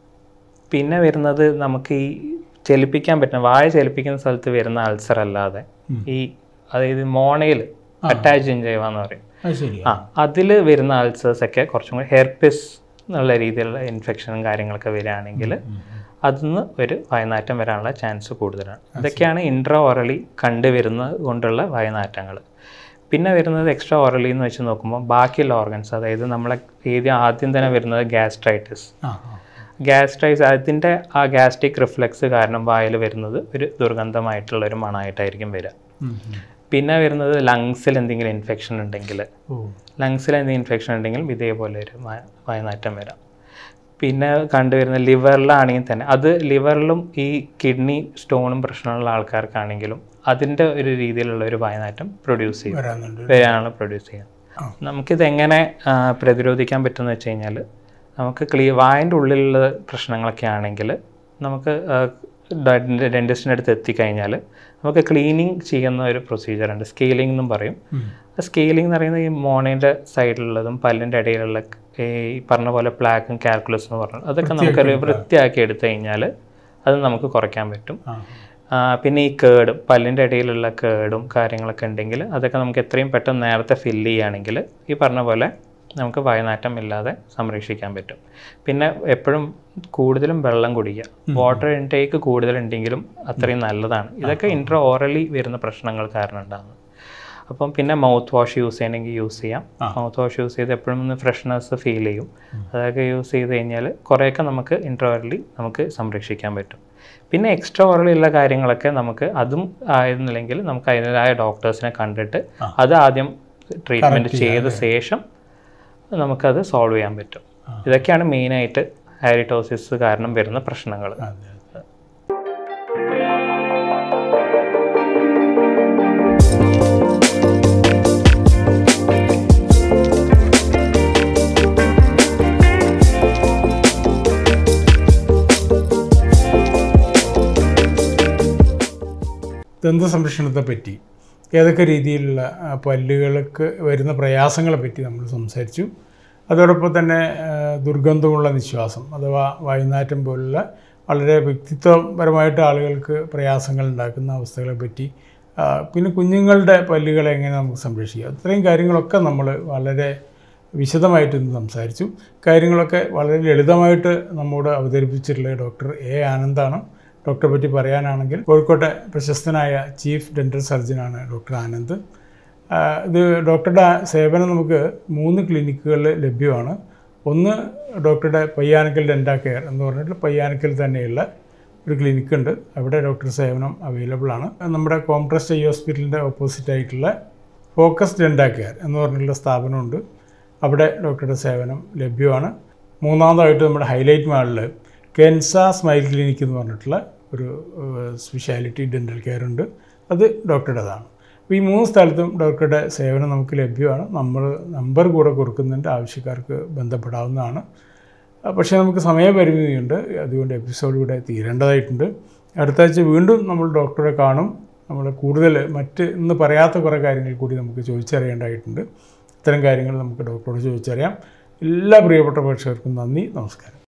B: പിന്നെ വരുന്നത് നമുക്ക് ഈ ചലിപ്പിക്കാൻ പറ്റുന്ന വായ ചലിപ്പിക്കുന്ന സ്ഥലത്ത് വരുന്ന അൾസർ അല്ലാതെ ഈ അതായത് മോണയിൽ അറ്റാച്ച് ചെയ്യുക എന്ന് പറയും
A: അത് ശരി
B: ആ അതിൽ വരുന്ന അൾസേഴ്സ് ഒക്കെ കുറച്ചും കൂടി ഹെർപ്പിസ് എന്നുള്ള രീതിയിലുള്ള ഇൻഫെക്ഷനും കാര്യങ്ങളൊക്കെ വരികയാണെങ്കിൽ അതിന്ന് ഒരു വായനാറ്റം വരാനുള്ള ചാൻസ് കൂടുതലാണ് ഇതൊക്കെയാണ് ഇൻട്രാ ഓറലി കണ്ടുവരുന്നത് കൊണ്ടുള്ള വായനാറ്റങ്ങൾ പിന്നെ വരുന്നത് എക്സ്ട്രാ ഓറലി എന്ന് വെച്ച് നോക്കുമ്പോൾ ബാക്കിയുള്ള ഓർഗൻസ് അതായത് നമ്മളെ ഏത് ആദ്യം തന്നെ വരുന്നത് ഗ്യാസ്ട്രൈറ്റിസ്
A: ആ ആ
B: ഗ്യാസ്ട്രൈസ് അതിൻ്റെ ആ ഗ്യാസ്ട്രിക് റിഫ്ലക്സ് കാരണം വായിൽ വരുന്നത് ഒരു ദുർഗന്ധമായിട്ടുള്ള ഒരു മണമായിട്ടായിരിക്കും വരിക
A: ഉം, ഉം.
B: പിന്നെ വരുന്നത് ലങ്സിൽ എന്തെങ്കിലും ഇൻഫെക്ഷൻ ഉണ്ടെങ്കിൽ
A: ഓ
B: ലങ്സിൽ എന്തെങ്കിലും ഇൻഫെക്ഷൻ ഉണ്ടെങ്കിലും ഇതേപോലെ ഒരു വയ- വയനാറ്റം വരാം പിന്നെ കണ്ടുവരുന്ന ലിവറിലാണെങ്കിൽ തന്നെ അത് ലിവറിലും ഈ കിഡ്നി സ്റ്റോണും പ്രശ്നമുള്ള ആൾക്കാർക്കാണെങ്കിലും അതിൻ്റെ ഒരു രീതിയിലുള്ള ഒരു വയനാറ്റം പ്രൊഡ്യൂസ് ചെയ്യും
A: വരാനുണ്ട്
B: വരാനുള്ള പ്രൊഡ്യൂസ് ചെയ്യാം
A: ആ.
B: നമുക്കിത് എങ്ങനെ ആ, പ്രതിരോധിക്കാൻ പറ്റുമെന്ന് വെച്ച് കഴിഞ്ഞാൽ നമുക്ക് ക്ലീ വായൻ്റെ ഉള്ളിലുള്ള പ്രശ്നങ്ങളൊക്കെ ആണെങ്കിൽ നമുക്ക് ഡെൻറ്റിസ്റ്റിൻ്റെ അടുത്ത് എത്തിക്കഴിഞ്ഞാൽ നമുക്ക് ക്ലീനിങ് ചെയ്യുന്ന ഒരു പ്രൊസീജിയർ ഉണ്ട് സ്കെയിലിംഗ് എന്നും പറയും
A: ഉം.
B: സ്കെയിലിംഗ് എന്ന് പറയുന്നത് ഈ മോണേൻ്റെ സൈഡിലുള്ളതും പല്ലിൻ്റെ ഇടയിലുള്ള ഈ പറഞ്ഞ പോലെ പ്ലാക്കും കാൽക്കുലസ് എന്ന് പറഞ്ഞു അതൊക്കെ നമുക്കൊരു വൃത്തിയാക്കി എടുത്തു കഴിഞ്ഞാൽ അത് നമുക്ക് കുറയ്ക്കാൻ പറ്റും
A: ആ
B: ആ, പിന്നെ ഈ കേട് പല്ലിൻ്റെ ഇടയിലുള്ള കേടും കാര്യങ്ങളൊക്കെ ഉണ്ടെങ്കിൽ അതൊക്കെ നമുക്ക് എത്രയും പെട്ടെന്ന് നേരത്തെ ഫില്ല് ചെയ്യുകയാണെങ്കിൽ ഈ പറഞ്ഞ പോലെ നമുക്ക് വയനാറ്റം ഇല്ലാതെ സംരക്ഷിക്കാൻ പറ്റും പിന്നെ എപ്പോഴും കൂടുതലും വെള്ളം കുടിക്കുക വാട്ടർ ഇൻടേക്ക് കൂടുതലുണ്ടെങ്കിലും അത്രയും നല്ലതാണ് ഇതൊക്കെ ഇൻട്രോ ഓറലി വരുന്ന പ്രശ്നങ്ങൾ കാരണം ഉണ്ടാകുന്നത് അപ്പം പിന്നെ മൗത്ത് വാഷ് യൂസ് ചെയ്യണമെങ്കിൽ യൂസ് ചെയ്യാം
A: ആ.
B: മൗത്ത് വാഷ് യൂസ് ചെയ്ത് എപ്പോഴും ഒന്ന് ഫ്രഷ്നെസ് ഫീൽ ചെയ്യും അതൊക്കെ യൂസ് ചെയ്ത് കഴിഞ്ഞാൽ കുറേയൊക്കെ നമുക്ക് ഇൻട്രോവറലി നമുക്ക് സംരക്ഷിക്കാൻ പറ്റും പിന്നെ എക്സ്ട്രാ ഓറലുള്ള കാര്യങ്ങളൊക്കെ നമുക്ക് അതും ആയിരുന്നില്ലെങ്കിൽ നമുക്ക് അതിൻ്റെതായ ഡോക്ടേഴ്സിനെ കണ്ടിട്ട്
A: ആ.
B: അത് ആദ്യം ട്രീറ്റ്മെൻറ്റ് ചെയ്ത ശേഷം നമുക്കത് സോൾവ് ചെയ്യാൻ പറ്റും ഇതൊക്കെയാണ് മെയിനായിട്ട് ഹാരിറ്റോസിസ് കാരണം വരുന്ന പ്രശ്നങ്ങൾ
A: അതെ അതെ ദന്ത സംരക്ഷണത്തെ പറ്റി ഏതൊക്കെ രീതിയിലുള്ള ആ, പല്ലുകൾക്ക് വരുന്ന പ്രയാസങ്ങളെ പറ്റി നമ്മൾ സംസാരിച്ചു അതോടൊപ്പം തന്നെ ആ, ദുർഗന്ധമുള്ള നിശ്വാസം അഥവാ വായുനാറ്റം പോലുള്ള വളരെ വ്യക്തിത്വപരമായിട്ട് ആളുകൾക്ക് പ്രയാസങ്ങൾ ഉണ്ടാക്കുന്ന അവസ്ഥകളെ പറ്റി ആ, പിന്നെ കുഞ്ഞുങ്ങളുടെ പല്ലുകളെ എങ്ങനെ നമുക്ക് സംരക്ഷിക്കാം ഇത്രയും കാര്യങ്ങളൊക്കെ നമ്മൾ വളരെ വിശദമായിട്ട് ഇന്ന് സംസാരിച്ചു കാര്യങ്ങളൊക്കെ വളരെ ലളിതമായിട്ട് നമ്മോട് അവതരിപ്പിച്ചിട്ടുള്ള ഡോക്ടർ എ ആനന്ദാണ് ഡോക്ടറെ പറ്റി പറയാനാണെങ്കിൽ കോഴിക്കോട്ടെ പ്രശസ്തനായ ചീഫ് ഡെൻറ്റൽ സർജനാണ് ഡോക്ടർ ആനന്ദ് ആ, ഇത് ഡോക്ടറുടെ സേവനം നമുക്ക് മൂന്ന് ക്ലിനിക്കുകളിൽ ലഭ്യമാണ് ഒന്ന് ഡോക്ടറുടെ പയ്യാനക്കൽ ഡെൻറ്റാ കെയർ എന്ന് പറഞ്ഞിട്ട് പയ്യാനക്കൽ തന്നെയുള്ള ഒരു ക്ലിനിക്കുണ്ട് അവിടെ ഡോക്ടർ സേവനം അവൈലബിൾ ആണ് നമ്മുടെ കോംട്രസ്റ്റ് ഐ ഹോസ്പിറ്റലിൻ്റെ ഓപ്പോസിറ്റ് ആയിട്ടുള്ള ഫോക്കസ് ഡെൻറ്റാ കെയർ എന്ന് പറഞ്ഞിട്ടുള്ള സ്ഥാപനമുണ്ട് അവിടെ ഡോക്ടറുടെ സേവനം ലഭ്യമാണ് മൂന്നാമതായിട്ട് നമ്മുടെ ഹൈലൈറ്റ് മാളിൽ കെൻസ സ്മൈൽ ക്ലിനിക്ക് എന്ന് പറഞ്ഞിട്ടുള്ള ഒരു സ്പെഷ്യാലിറ്റി ഡെൻറ്റൽ കെയർ ഉണ്ട് അത് ഡോക്ടറുടേതാണ് അപ്പോൾ ഈ മൂന്ന് സ്ഥലത്തും ഡോക്ടറുടെ സേവനം നമുക്ക് ലഭ്യമാണ് നമ്മൾ നമ്പർ കൂടെ കൊടുക്കുന്നുണ്ട് ആവശ്യക്കാർക്ക് ബന്ധപ്പെടാവുന്നതാണ് ആ, പക്ഷേ നമുക്ക് സമയപരിമിതിയുണ്ട് അതുകൊണ്ട് എപ്പിസോഡ് ഇവിടെ തീരേണ്ടതായിട്ടുണ്ട് അടുത്ത ആഴ്ച വീണ്ടും നമ്മൾ ഡോക്ടറെ കാണും നമ്മൾ കൂടുതൽ മറ്റ് ഇന്ന് പറയാത്ത കുറേ കാര്യങ്ങൾ കൂടി നമുക്ക് ചോദിച്ചറിയേണ്ടതായിട്ടുണ്ട് ഇത്തരം കാര്യങ്ങൾ നമുക്ക് ഡോക്ടറോട് ചോദിച്ചറിയാം എല്ലാ പ്രിയപ്പെട്ട പ്രേക്ഷകർക്കും നന്ദി നമസ്കാരം